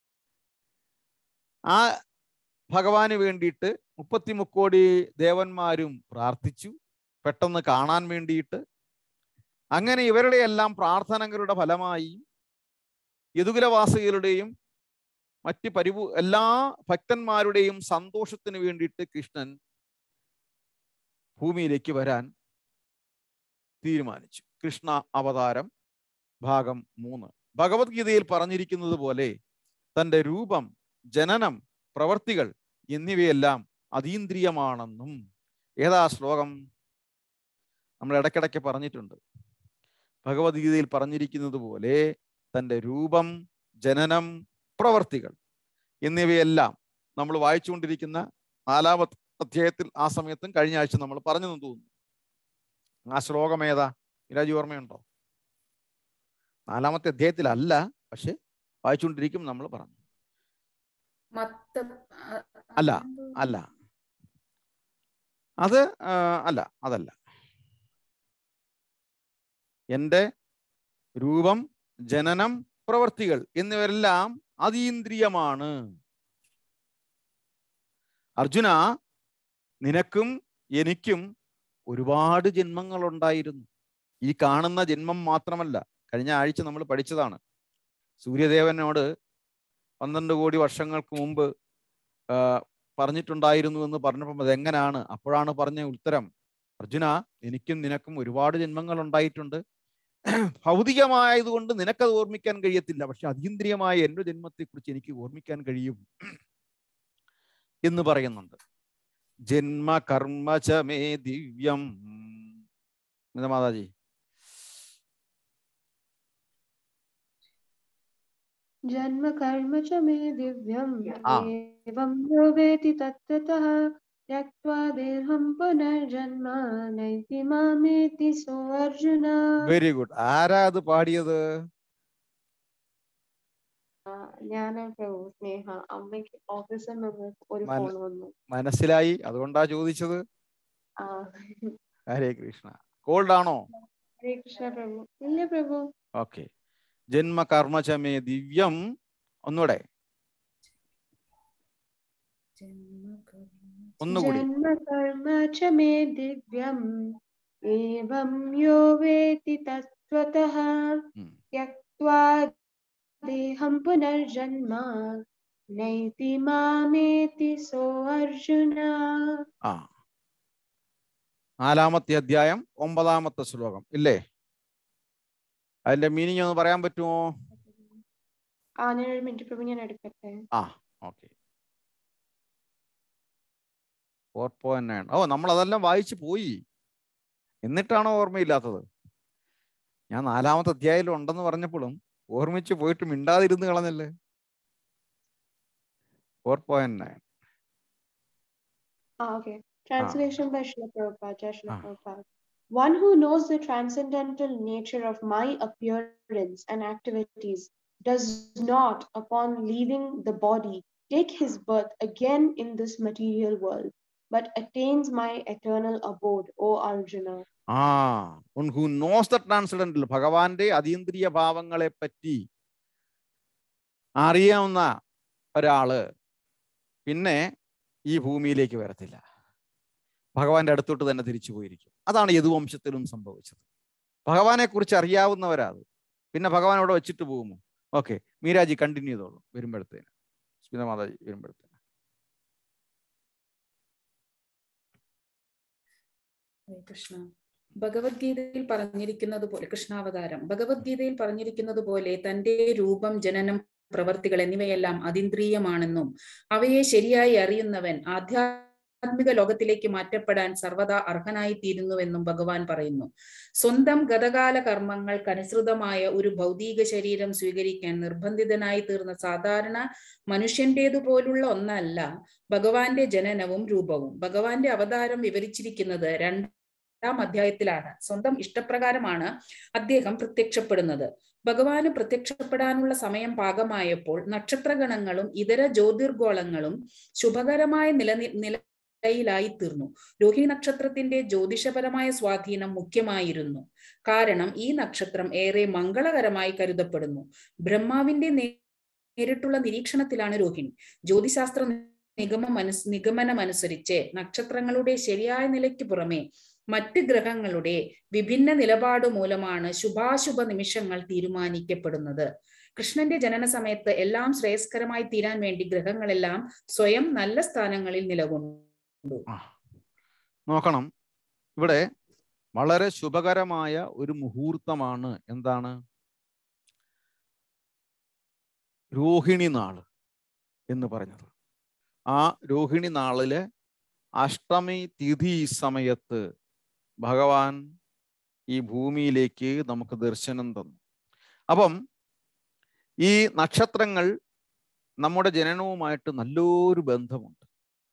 ആ ഭഗവാന് വേണ്ടിയിട്ട് മുപ്പത്തി മുക്കോടി ദേവന്മാരും പ്രാർത്ഥിച്ചു പെട്ടെന്ന് കാണാൻ വേണ്ടിയിട്ട് അങ്ങനെ ഇവരുടെ എല്ലാം പ്രാർത്ഥനകളുടെ ഫലമായി യദുകുലവാസികളുടെയും മറ്റ് പരിപൂ എല്ലാ ഭക്തന്മാരുടെയും സന്തോഷത്തിന് വേണ്ടിയിട്ട് കൃഷ്ണൻ ഭൂമിയിലേക്ക് വരാൻ തീരുമാനിച്ചു കൃഷ്ണ അവതാരം ഭാഗം മൂന്ന് ഭഗവത്ഗീതയിൽ പറഞ്ഞിരിക്കുന്നത് പോലെ തന്റെ രൂപം ജനനം പ്രവർത്തികൾ എന്നിവയെല്ലാം അതീന്ദ്രിയമാണെന്നും ഏതാ ശ്ലോകം നമ്മൾ ഇടയ്ക്കിടയ്ക്ക് പറഞ്ഞിട്ടുണ്ട് ഭഗവത്ഗീതയിൽ പറഞ്ഞിരിക്കുന്നത് പോലെ തൻ്റെ രൂപം ജനനം പ്രവർത്തികൾ എന്നിവയെല്ലാം നമ്മൾ വായിച്ചുകൊണ്ടിരിക്കുന്ന നാലാമത്തെ അധ്യായത്തിൽ ആ സമയത്തും കഴിഞ്ഞ ആഴ്ച നമ്മൾ പറഞ്ഞെന്ന് തോന്നുന്നു ആ ശ്ലോകം ഏതാ വിരാജി ഓർമ്മയുണ്ടോ നാലാമത്തെ അധ്യായത്തിലല്ല പക്ഷെ വായിച്ചുകൊണ്ടിരിക്കും നമ്മൾ പറഞ്ഞു മത്ത അല്ല, അല്ല അത് ആ, അല്ല അതല്ല എൻ്റെ രൂപം ജനനം പ്രവർത്തികൾ എന്നിവരെല്ലാം അതീന്ദ്രിയമാണ് അർജുന നിനക്കും എനിക്കും ഒരുപാട് ജന്മങ്ങൾ ഉണ്ടായിരുന്നു ഈ കാണുന്ന ജന്മം മാത്രമല്ല കഴിഞ്ഞ ആഴ്ച നമ്മൾ പഠിച്ചതാണ് സൂര്യദേവനോട് പന്ത്രണ്ട് കോടി വർഷങ്ങൾക്ക് മുമ്പ് ആ, പറഞ്ഞിട്ടുണ്ടായിരുന്നു എന്ന് പറഞ്ഞപ്പോൾ അതെങ്ങനെയാണ് അപ്പോഴാണ് പറഞ്ഞ ഉത്തരം അർജുന എനിക്കും നിനക്കും ഒരുപാട് ജന്മങ്ങൾ ഉണ്ടായിട്ടുണ്ട് ഭൗതികമായതുകൊണ്ട് നിനക്കത് ഓർമ്മിക്കാൻ കഴിയത്തില്ല പക്ഷെ അതീന്ദ്രിയമായ എൻ്റെ ജന്മത്തെക്കുറിച്ച് എനിക്ക് ഓർമ്മിക്കാൻ കഴിയും എന്ന് പറയുന്നുണ്ട് ജന്മ കർമ്മ ച മേ ദിവ്യം എന്താ മാതാജി जन्म कर्म च मे दिव्यम् आ। एवं यो वेति तत्त्वतः त्यक्त्वा देहं पुनर्जन्म नैति मामेति सोऽर्जुन വെരി ഗുഡ് ആരാ അത് പാടിയത് ഞാൻ പ്രഭു സ്നേഹ അമ്മയ്ക്ക് ഓഫീസിൽ നിന്ന് ഒരു മന- ഫോൺ വന്നു മനസ്സിലായി അതുകൊണ്ടാ ചോദിച്ചത് ആ ഹരേ കൃഷ്ണ കോൾഡ് ആണോ ഹരേ കൃഷ്ണ പ്രഭു ഇല്ല പ്രഭു ഓക്കെ ജന്മ കർമ്മ ച മേ ദിവ്യം ഒന്നുകൂടെ ഒന്നുകൂടി ജന്മ കർമ്മ ച മേ ദിവ്യം ഏവം യോ വേത്തി തത്വതഃ ഉം. त्यक्त्वा देहं पुनर्जन्म नैति मामेति सो अर्जुन ആ നാലാമത്തെ അധ്യായം ഒമ്പതാമത്തെ ശ്ലോകം ഇല്ലേ അതിന്റെ മീനിങ് ഒന്ന് പറയാൻ പറ്റുമോ ആ ഞാനൊരു മിനിറ്റ് പ്രഭു ഞാൻ എടുക്കട്ടെ ആ ഓക്കെ ഫോർ പോയിന്റ് നയൻ ഓ നമ്മൾ അതെല്ലാം വായിച്ചു പോയി എന്നിട്ടാണോ ഓർമ്മയില്ലാത്തത് ഞാൻ നാലാമത്തെ അധ്യായം ഉണ്ടെന്ന് പറഞ്ഞപ്പോഴും ഓർമ്മിച്ച് പോയിട്ട് മിണ്ടാതിരുന്ന് കളഞ്ഞല്ലേ four point nine Ah, okay. Translation by Srila Prabhupada, Jai Srila Ah. Prabhupada. One who knows the transcendental nature of my appearance and activities does not, upon leaving the body, take his birth again in this material world, but attains my eternal abode, O Arjuna. Ah who knows the transcendental ഭഗവാന്റെ അതീന്ദ്രിയ ഭാവങ്ങളെ പറ്റി അറിയാവുന്ന ഒരാള് പിന്നെ ഈ ഭൂമിയിലേക്ക് വരത്തില്ല ഭഗവാന്റെ അടുത്തോട്ട് തന്നെ തിരിച്ചു പോയിരിക്കും അതാണ് യദുവംശത്തിലും സംഭവിച്ചത് ഭഗവാനെ കുറിച്ച് അറിയാവുന്നവരാ അത് പിന്നെ ഭഗവാൻ അവിടെ വെച്ചിട്ട് പോകുമോ ഓക്കെ മീരാജി കണ്ടിന്യൂ ചെയ്തോളൂ വരുമ്പോഴത്തേന് സ്മിത മാതാജി വരുമ്പോഴത്തേന് ഹരേ കൃഷ്ണ ഭഗവത്ഗീതയിൽ പറഞ്ഞിരിക്കുന്നത് പോലെ കൃഷ്ണാവതാരം ഭഗവത്ഗീതയിൽ പറഞ്ഞിരിക്കുന്നത് പോലെ തന്റെ രൂപം ജനനം പ്രവർത്തികൾ എന്നിവയെല്ലാം അതീന്ദ്രിയമാണെന്നും അവയെ ശരിയായി അറിയുന്നവൻ ആധ്യാത്മിക ലോകത്തിലേക്ക് മാറ്റപ്പെടാൻ സർവദാ അർഹനായി തീരുന്നുവെന്നും ഭഗവാൻ പറയുന്നു സ്വന്തം ഗതകാല കർമ്മങ്ങൾക്കനുസൃതമായ ഒരു ഭൗതിക ശരീരം സ്വീകരിക്കാൻ നിർബന്ധിതനായി തീർന്ന സാധാരണ മനുഷ്യന്റേതുപോലുള്ള ഒന്നല്ല ഭഗവാന്റെ ജനനവും രൂപവും ഭഗവാന്റെ അവതാരം വിവരിച്ചിരിക്കുന്നത് രണ്ട് രണ്ടാം അധ്യായത്തിലാണ് സ്വന്തം ഇഷ്ടപ്രകാരമാണ് അദ്ദേഹം പ്രത്യക്ഷപ്പെടുന്നത് ഭഗവാന് പ്രത്യക്ഷപ്പെടാനുള്ള സമയം പാകമായപ്പോൾ നക്ഷത്രഗണങ്ങളും ഇതര ജ്യോതിർഗോളങ്ങളും ശുഭകരമായ നിലനി നിലയിലായി തീർന്നു രോഹിണി നക്ഷത്രത്തിന്റെ ജ്യോതിഷപരമായ സ്വാധീനം മുഖ്യമായിരുന്നു കാരണം ഈ നക്ഷത്രം ഏറെ മംഗളകരമായി കരുതപ്പെടുന്നു ബ്രഹ്മാവിന്റെ നേ- നേരിട്ടുള്ള നിരീക്ഷണത്തിലാണ് രോഹിണി ജ്യോതിശാസ്ത്ര നിഗമം അനുസ് നിഗമനമനുസരിച്ച് നക്ഷത്രങ്ങളുടെ ശരിയായ നിലയ്ക്ക് പുറമെ മറ്റ് ഗ്രഹങ്ങളുടെ വിഭിന്ന നിലപാട് മൂലമാണ് ശുഭാശുഭ നിമിഷങ്ങൾ തീരുമാനിക്കപ്പെടുന്നത് കൃഷ്ണന്റെ ജനന സമയത്ത് എല്ലാം ശ്രേയസ്കരമായി തീരാൻ വേണ്ടി ഗ്രഹങ്ങളെല്ലാം സ്വയം നല്ല സ്ഥാനങ്ങളിൽ നിലകൊണ്ടു ആ നോക്കണം ഇവിടെ വളരെ ശുഭകരമായ ഒരു മുഹൂർത്തമാണ് എന്താണ് രോഹിണി നാള് എന്ന് പറഞ്ഞത് ആ രോഹിണി നാളില് അഷ്ടമി തിഥി സമയത്ത് ഭഗവാൻ ഈ ഭൂമിയിലേക്ക് നമുക്ക് ദർശനം തന്നു അപ്പം ഈ നക്ഷത്രങ്ങൾ നമ്മുടെ ജനനവുമായിട്ട് നല്ലൊരു ബന്ധമുണ്ട്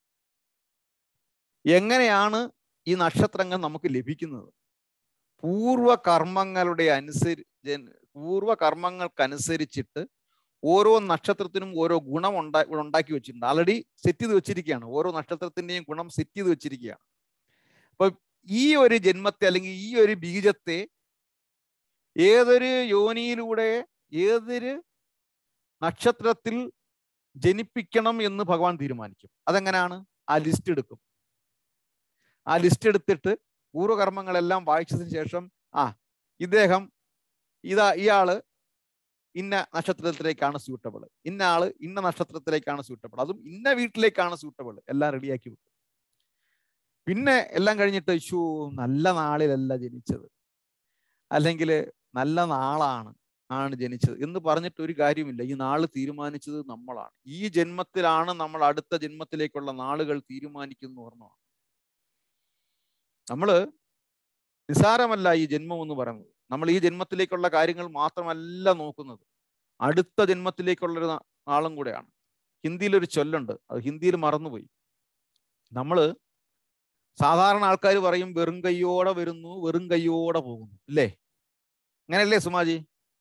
എങ്ങനെയാണ് ഈ നക്ഷത്രങ്ങൾ നമുക്ക് ലഭിക്കുന്നത് പൂർവ കർമ്മങ്ങളുടെ അനുസരി ജൻ- പൂർവ കർമ്മങ്ങൾക്കനുസരിച്ചിട്ട് ഓരോ നക്ഷത്രത്തിനും ഓരോ ഗുണം ഉണ്ടാ ഇവിടെ ഉണ്ടാക്കി വെച്ചിട്ടുണ്ട് ആൾറെഡി സെറ്റ് ചെയ്ത് വെച്ചിരിക്കുകയാണ് ഓരോ നക്ഷത്രത്തിന്റെയും ഗുണം സെറ്റ് ചെയ്ത് വെച്ചിരിക്കുകയാണ് അപ്പൊ ഈ ഒരു ജന്മത്തെ അല്ലെങ്കിൽ ഈ ഒരു ബീജത്തെ ഏതൊരു യോനിയിലൂടെ ഏതൊരു നക്ഷത്രത്തിൽ ജനിപ്പിക്കണം എന്ന് ഭഗവാൻ തീരുമാനിക്കും അതെങ്ങനെയാണ് ആ ലിസ്റ്റ് എടുക്കും ആ ലിസ്റ്റ് എടുത്തിട്ട് പൂർവ്വകർമ്മങ്ങളെല്ലാം വായിച്ചതിന് ശേഷം ആ ഇദ്ദേഹം ഇതാ ഇയാള് ഇന്ന നക്ഷത്രത്തിലേക്കാണ് സ്യൂട്ടബിൾ ഇന്ന ആള് ഇന്ന നക്ഷത്രത്തിലേക്കാണ് സ്യൂട്ടബിൾ അതും ഇന്ന വീട്ടിലേക്കാണ് സ്യൂട്ടബിൾ എല്ലാം റെഡിയാക്കി വെക്കും പിന്നെ എല്ലാം കഴിഞ്ഞിട്ട് ഇഷ്യൂ നല്ല നാളിലല്ല ജനിച്ചത് അല്ലെങ്കിൽ നല്ല നാളാണ് ആണ് ജനിച്ചത് എന്ന് പറഞ്ഞിട്ട് ഒരു കാര്യമില്ല ഈ നാള് തീരുമാനിച്ചത് നമ്മളാണ് ഈ ജന്മത്തിലാണ് നമ്മൾ അടുത്ത ജന്മത്തിലേക്കുള്ള നാളുകൾ തീരുമാനിക്കുന്നു ഓർമ്മ നമ്മള് നിസാരമല്ല ഈ ജന്മം എന്ന് പറയുന്നത് നമ്മൾ ഈ ജന്മത്തിലേക്കുള്ള കാര്യങ്ങൾ മാത്രമല്ല നോക്കുന്നത് അടുത്ത ജന്മത്തിലേക്കുള്ളൊരു നാ- നാളും കൂടെയാണ് ഹിന്ദിയിൽ ഒരു ചൊല്ലുണ്ട് അത് ഹിന്ദിയിൽ മറന്നുപോയി നമ്മള് സാധാരണ ആൾക്കാർ പറയും വെറും കയ്യോടെ വരുന്നു വെറും കയ്യോടെ പോകുന്നു അല്ലേ അങ്ങനെയല്ലേ സുമാജി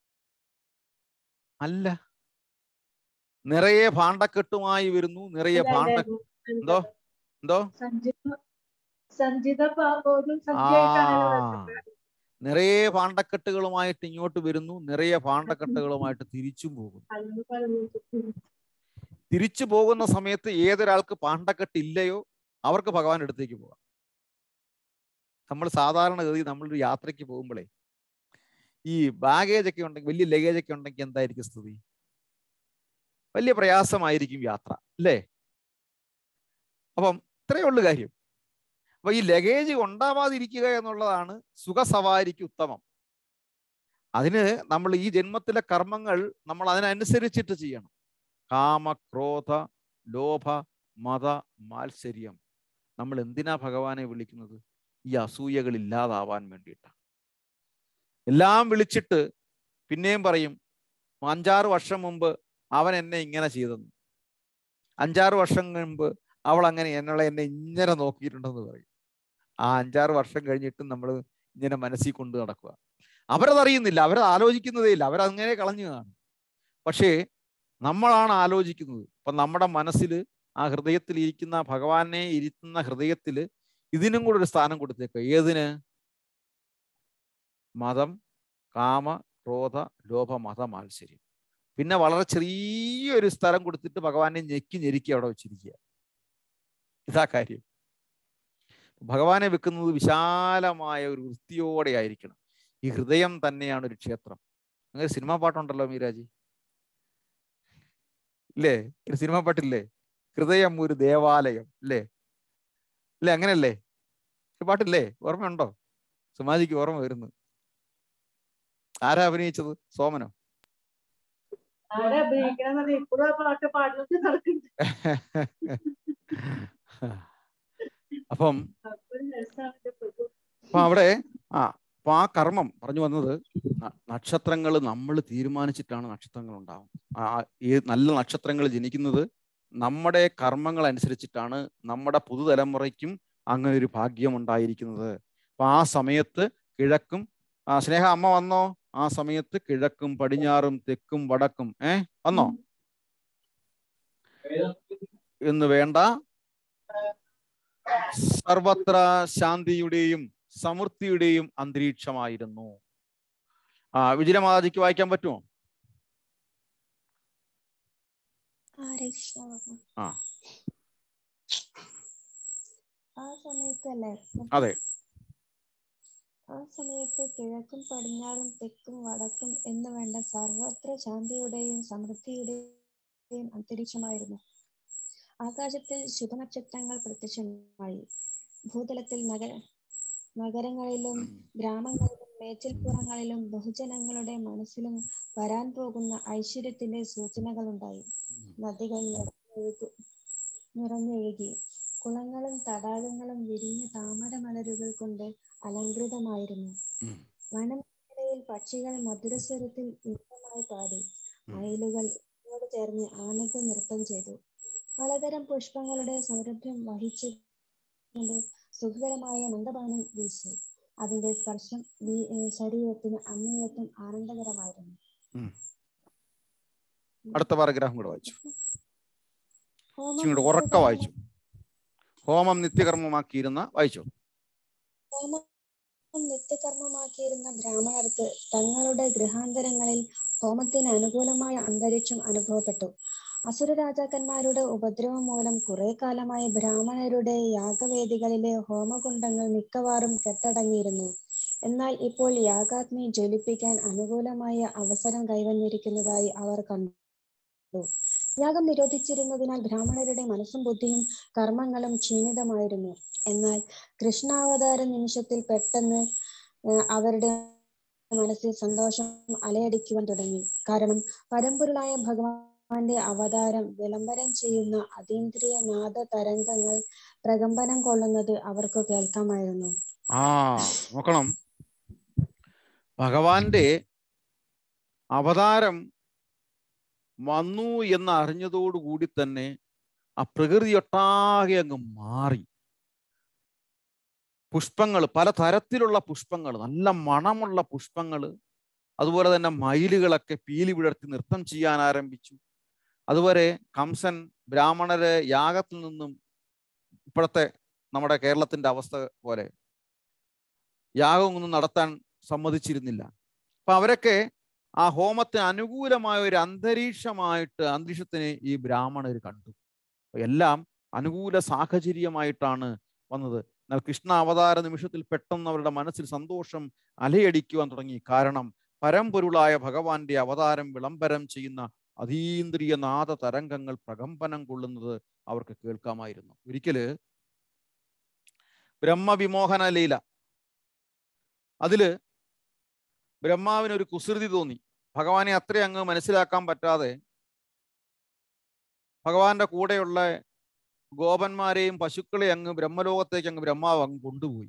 അല്ല നിറയെ ഭാണ്ഡക്കെട്ടുമായി വരുന്നു നിറയെ ഭാണ്ഡ എന്തോ എന്തോ സഞ്ചിത സഞ്ചിത പാപോതും സദ്യയായിട്ടാണല്ലോ ആ. വരുന്നത്. നിറയെ ഭാണ്ഡക്കെട്ടുകളുമായിട്ട് ഇങ്ങോട്ട് വരുന്നു നിറയെ ഭാണ്ഡക്കെട്ടുകളുമായിട്ട് തിരിച്ചും പോകുന്നു അല്ലെന്ന് പറഞ്ഞു. തിരിച്ചു പോകുന്ന സമയത്ത് ഏതൊരാൾക്ക് പാണ്ഡക്കെട്ട് ഇല്ലയോ അവർക്ക് ഭഗവാൻ അടുത്തേക്ക് പോകാം നമ്മൾ സാധാരണഗതി നമ്മളൊരു യാത്രയ്ക്ക് പോകുമ്പോഴേ ഈ ബാഗേജ് ഒക്കെ ഉണ്ടെങ്കിൽ വലിയ ലഗേജ് ഒക്കെ ഉണ്ടെങ്കിൽ എന്തായിരിക്കും സ്ഥിതി വലിയ പ്രയാസമായിരിക്കും യാത്ര അല്ലേ അപ്പം ഇത്രയേ ഉള്ളു കാര്യം അപ്പൊ ഈ ലഗേജ് ഉണ്ടാവാതിരിക്കുക എന്നുള്ളതാണ് സുഖസവാരിക്ക് ഉത്തമം അതിന് നമ്മൾ ഈ ജന്മത്തിലെ കർമ്മങ്ങൾ നമ്മൾ അതിനനുസരിച്ചിട്ട് ചെയ്യണം കാമ ക്രോധ ലോഭ മത മാത്സര്യം നമ്മൾ എന്തിനാ ഭഗവാനെ വിളിക്കുന്നത് ഈ അസൂയകൾ ഇല്ലാതാവാൻ വേണ്ടിയിട്ടാണ് എല്ലാം വിളിച്ചിട്ട് പിന്നെയും പറയും അഞ്ചാറ് വർഷം മുമ്പ് അവൻ എന്നെ ഇങ്ങനെ ചെയ്തെന്ന് അഞ്ചാറ് വർഷം മുമ്പ് അവൾ അങ്ങനെ എന്നുള്ള എന്നെ ഇങ്ങനെ നോക്കിയിട്ടുണ്ടെന്ന് പറയും ആ അഞ്ചാറ് വർഷം കഴിഞ്ഞിട്ടും നമ്മൾ ഇങ്ങനെ മനസ്സിൽ കൊണ്ട് നടക്കുക അവരതറിയുന്നില്ല അവരത് ആലോചിക്കുന്നതേ ഇല്ല അവരങ്ങനെ കളഞ്ഞു കാണും പക്ഷേ നമ്മളാണ് ആലോചിക്കുന്നത് അപ്പൊ നമ്മുടെ മനസ്സിൽ ആ ഹൃദയത്തിൽ ഇരിക്കുന്ന ഭഗവാനെ ഇരുത്തുന്ന ഹൃദയത്തിൽ ഇതിനും കൂടെ ഒരു സ്ഥാനം കൊടുത്തേക്കുക ഏതിന് മതം കാമ ക്രോധ ലോഭ മത മാത്സര്യം പിന്നെ വളരെ ചെറിയൊരു സ്ഥലം കൊടുത്തിട്ട് ഭഗവാനെ ഞെക്കി ഞെരുക്കി അവിടെ വെച്ചിരിക്കുക ഇതാ കാര്യം ഭഗവാനെ വെക്കുന്നത് വിശാലമായ ഒരു വൃത്തിയോടെ ആയിരിക്കണം ഈ ഹൃദയം തന്നെയാണ് ഒരു ക്ഷേത്രം അങ്ങനെ സിനിമാ പാട്ടുണ്ടല്ലോ മീരാജി ഇല്ലേ ഒരു സിനിമാ പാട്ടില്ലേ ഹൃദയം ഒരു ദേവാലയം അല്ലേ അല്ലേ അങ്ങനല്ലേ ഒരു പാട്ടില്ലേ ഓർമ്മയുണ്ടോ സുമാജിക്ക് ഓർമ്മ വരുന്നു ആരാ അഭിനയിച്ചത് സോമനോ ആരെ അഭിനയിക്കണം ഇപ്പോഴും ആ പാട്ട് പാടുന്നത് നടക്കുന്നുണ്ട് അപ്പം അപ്പൊ ഒരു രസാണ് എന്റെ പ്രഭു. അപ്പൊ അവിടെ ആ അപ്പൊ ആ കർമ്മം പറഞ്ഞു വന്നത് നക്ഷത്രങ്ങൾ നമ്മൾ തീരുമാനിച്ചിട്ടാണ് നക്ഷത്രങ്ങൾ ഉണ്ടാവും ആ ഈ നല്ല നക്ഷത്രങ്ങൾ ജനിക്കുന്നത് നമ്മുടെ കർമ്മങ്ങൾ അനുസരിച്ചിട്ടാണ് നമ്മുടെ പുതുതലമുറയ്ക്കും അങ്ങനെ ഒരു ഭാഗ്യം ഉണ്ടായിരിക്കുന്നത് അപ്പൊ ആ സമയത്ത് കിഴക്കും ആ സ്നേഹ അമ്മ വന്നോ ആ സമയത്ത് കിഴക്കും പടിഞ്ഞാറും തെക്കും വടക്കും ഏ വന്നോ എന്ന് വേണ്ട സർവത്ര ശാന്തിയുടെയും സമൃദ്ധിയുടെയും അന്തരീക്ഷമായിരുന്നു ആ വിജയമാതാജിക്ക് വായിക്കാൻ പറ്റുമോ ഹരേ കൃഷ്ണ ഭഗവാൻ. ആ. ആ സമയത്തല്ലേ അതെ ആ സമയത്ത് കിഴക്കും പടിഞ്ഞാറും തെക്കും വടക്കും എന്ന് വേണ്ട സർവത്ര ശാന്തിയുടെയും സമൃദ്ധിയുടെയും അന്തരീക്ഷമായിരുന്നു ആകാശത്തിൽ ശുഭനക്ഷത്രങ്ങൾ പ്രത്യക്ഷമായി ഭൂതലത്തിൽ നഗര നഗരങ്ങളിലും ഗ്രാമങ്ങളിലും മേച്ചിൽപ്പുറങ്ങളിലും ബഹുജനങ്ങളുടെ മനസ്സിലും വരാൻ പോകുന്ന ഐശ്വര്യത്തിന്റെ സൂചനകളുണ്ടായി നദികൾ നിറഞ്ഞൊഴുകു നിറഞ്ഞൊഴുകി കുളങ്ങളും തടാകങ്ങളും വിരിഞ്ഞ താമരമലരുകൾ കൊണ്ട് അലങ്കൃതമായിരുന്നു ഉം. വനമേഖലയിൽ പക്ഷികൾ മധുരസ്വരത്തിൽ ഇഷ്ടമായി പാടി ഉം. മയിലുകൾ ഇതിനോട് ചേർന്ന് ആനന്ദ നൃത്തം ചെയ്തു പലതരം പുഷ്പങ്ങളുടെ സൗരഭ്യം വഹിച്ചു കൊണ്ട് സുഖകരമായ മന്ദപാനം വീശി അതിന്റെ സ്പർശം വീ- ഏർ ശരീരത്തിന് അങ്ങേയറ്റം ആനന്ദകരമായിരുന്നു അടുത്ത പാരഗ്രാഫും കൂടെ വായിച്ചു ഹോമം ഇച്ചിരി കൂടെ ഉറക്ക വായിച്ചു ഹോമം നിത്യകർമ്മമാക്കിയിരുന്ന വായിച്ചു ഹോമം നിത്യകർമ്മമാക്കിയിരുന്ന ബ്രാഹ്മണർക്ക് തങ്ങളുടെ ഗൃഹാന്തരങ്ങളിൽ ഹോമത്തിന് അനുകൂലമായ അന്തരീക്ഷം അനുഭവപ്പെട്ടു അസുര രാജാക്കന്മാരുടെ ഉപദ്രവം മൂലം കുറെ കാലമായി ബ്രാഹ്മണരുടെ യാഗവേദികളിലെ ഹോമകുണ്ടങ്ങൾ മിക്കവാറും കെട്ടടങ്ങിയിരുന്നു എന്നാൽ ഇപ്പോൾ യാഗാഗ്നി ജ്വലിപ്പിക്കാൻ അനുകൂലമായ അവസരം കൈവന്നിരിക്കുന്നതായി അവർ കണ്ടു യാഗം നിരോധിച്ചിരുന്നതിനാൽ ബ്രാഹ്മണരുടെ മനസ്സും ബുദ്ധിയും കർമ്മങ്ങളും ക്ഷീണിതമായിരുന്നു എന്നാൽ കൃഷ്ണാവതാര നിമിഷത്തിൽ പെട്ടെന്ന് ഏർ അവരുടെ മനസ്സിൽ സന്തോഷം അലയടിക്കുവാൻ തുടങ്ങി കാരണം പരമ്പൊരുളായ ഭഗവാന്റെ അവതാരം വിളംബരം ചെയ്യുന്ന അതീന്ദ്രിയ നാദ തരംഗങ്ങൾ പ്രകമ്പനം കൊള്ളുന്നത് അവർക്ക് കേൾക്കാമായിരുന്നു ആ നോക്കണം ഭഗവാന്റെ അവതാരം വന്നു എന്ന് അറിഞ്ഞതോടുകൂടി തന്നെ ആ പ്രകൃതി ഒട്ടാകെ അങ്ങ് മാറി പുഷ്പങ്ങൾ പല തരത്തിലുള്ള പുഷ്പങ്ങൾ നല്ല മണമുള്ള പുഷ്പങ്ങൾ അതുപോലെ തന്നെ മയിലുകളൊക്കെ പീലി വിടർത്തി നൃത്തം ചെയ്യാൻ ആരംഭിച്ചു അതുവരെ കംസൻ ബ്രാഹ്മണരെ യാഗത്തിൽ നിന്നും ഇപ്പോഴത്തെ നമ്മുടെ കേരളത്തിന്റെ അവസ്ഥ പോലെ യാഗമൊന്നും നടത്താൻ സമ്മതിച്ചിരുന്നില്ല അപ്പൊ അവരൊക്കെ ആ ഹോമത്തിന് അനുകൂലമായ ഒരു അന്തരീക്ഷമായിട്ട് അന്തരീക്ഷത്തിനെ ഈ ബ്രാഹ്മണർ കണ്ടു അപ്പൊ എല്ലാം അനുകൂല സാഹചര്യമായിട്ടാണ് വന്നത് എന്നാൽ കൃഷ്ണ അവതാര നിമിഷത്തിൽ പെട്ടെന്ന് അവരുടെ മനസ്സിൽ സന്തോഷം അലയടിക്കുവാൻ തുടങ്ങി കാരണം പരമ്പൊരുളായ ഭഗവാന്റെ അവതാരം വിളംബരം ചെയ്യുന്ന അതീന്ദ്രിയ നാദ തരംഗങ്ങൾ പ്രകമ്പനം കൊള്ളുന്നത് അവർക്ക് കേൾക്കാമായിരുന്നു ഒരിക്കല് ബ്രഹ്മവിമോഹന ലീല അതില് ബ്രഹ്മാവിന് ഒരു കുസൃതി തോന്നി ഭഗവാനെ അത്ര അങ്ങ് മനസ്സിലാക്കാൻ പറ്റാതെ ഭഗവാന്റെ കൂടെയുള്ള ഗോപന്മാരെയും പശുക്കളെ അങ്ങ് ബ്രഹ്മലോകത്തേക്ക് അങ്ങ് ബ്രഹ്മാവ് അങ്ങ് കൊണ്ടുപോയി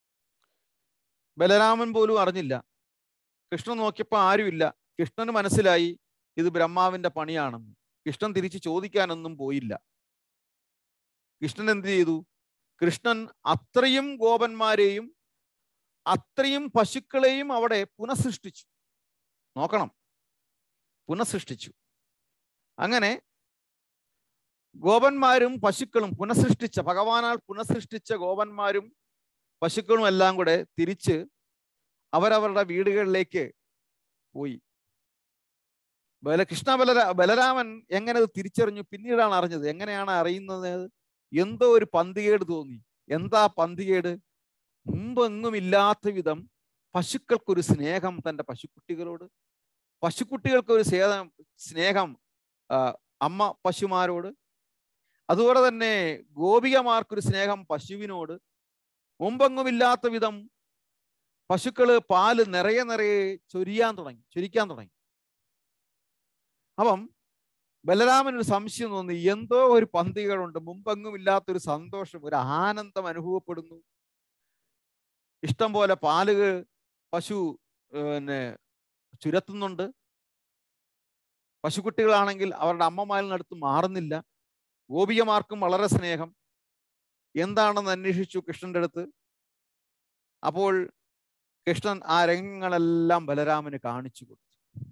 ബലരാമൻ പോലും അറിഞ്ഞില്ല കൃഷ്ണൻ നോക്കിയപ്പോൾ ആരുമില്ല കൃഷ്ണന് മനസ്സിലായി ഇത് ബ്രഹ്മാവിന്റെ പണിയാണെന്ന് കൃഷ്ണൻ തിരിച്ച് ചോദിക്കാനൊന്നും പോയില്ല കൃഷ്ണൻ എന്ത് ചെയ്തു കൃഷ്ണൻ അത്രയും ഗോപന്മാരെയും അത്രയും പശുക്കളെയും അവിടെ പുനഃസൃഷ്ടിച്ചു നോക്കണം പുനഃസൃഷ്ടിച്ചു അങ്ങനെ ഗോപന്മാരും പശുക്കളും പുനഃസൃഷ്ടിച്ച ഭഗവാനാൽ പുനഃസൃഷ്ടിച്ച ഗോപന്മാരും പശുക്കളും എല്ലാം കൂടെ തിരിച്ച് അവരവരുടെ വീടുകളിലേക്ക് പോയി ബല കൃഷ്ണ ബലരാ ബലരാമൻ എങ്ങനെ ഇത് തിരിച്ചറിഞ്ഞു പിന്നീടാണ് അറിഞ്ഞത് എങ്ങനെയാണ് അറിയുന്നത് എന്തോ ഒരു പന്തികേട് തോന്നി എന്താ പന്തികേട് മുമ്പെങ്ങും ഇല്ലാത്ത വിധം പശുക്കൾക്കൊരു സ്നേഹം തൻ്റെ പശുക്കുട്ടികളോട് പശുക്കുട്ടികൾക്ക് ഒരു സേതം സ്നേഹം ആ, അമ്മ പശുമാരോട് അതുപോലെ തന്നെ ഗോപികമാർക്കൊരു സ്നേഹം പശുവിനോട് മുമ്പെങ്ങുമില്ലാത്ത വിധം പശുക്കള് പാല് നിറയെ നിറയെ ചൊരിയാൻ തുടങ്ങി ചൊരിക്കാൻ തുടങ്ങി അപ്പം ബലരാമൻ ഒരു സംശയം തോന്നി എന്തോ ഒരു പന്തികളുണ്ട് മുമ്പെങ്ങും ഇല്ലാത്തൊരു സന്തോഷം ഒരു ആനന്ദം അനുഭവപ്പെടുന്നു ഇഷ്ടം പോലെ പാലുകൾ പശു ഏർ പിന്നെ ചുരത്തുന്നുണ്ട് പശുക്കുട്ടികളാണെങ്കിൽ അവരുടെ അമ്മമാരിൽ അടുത്ത് മാറുന്നില്ല ഗോപികമാർക്കും വളരെ സ്നേഹം എന്താണെന്ന് അന്വേഷിച്ചു കൃഷ്ണന്റെ അടുത്ത് അപ്പോൾ കൃഷ്ണൻ ആ രംഗങ്ങളെല്ലാം ബലരാമന് കാണിച്ചു കൊടുത്തു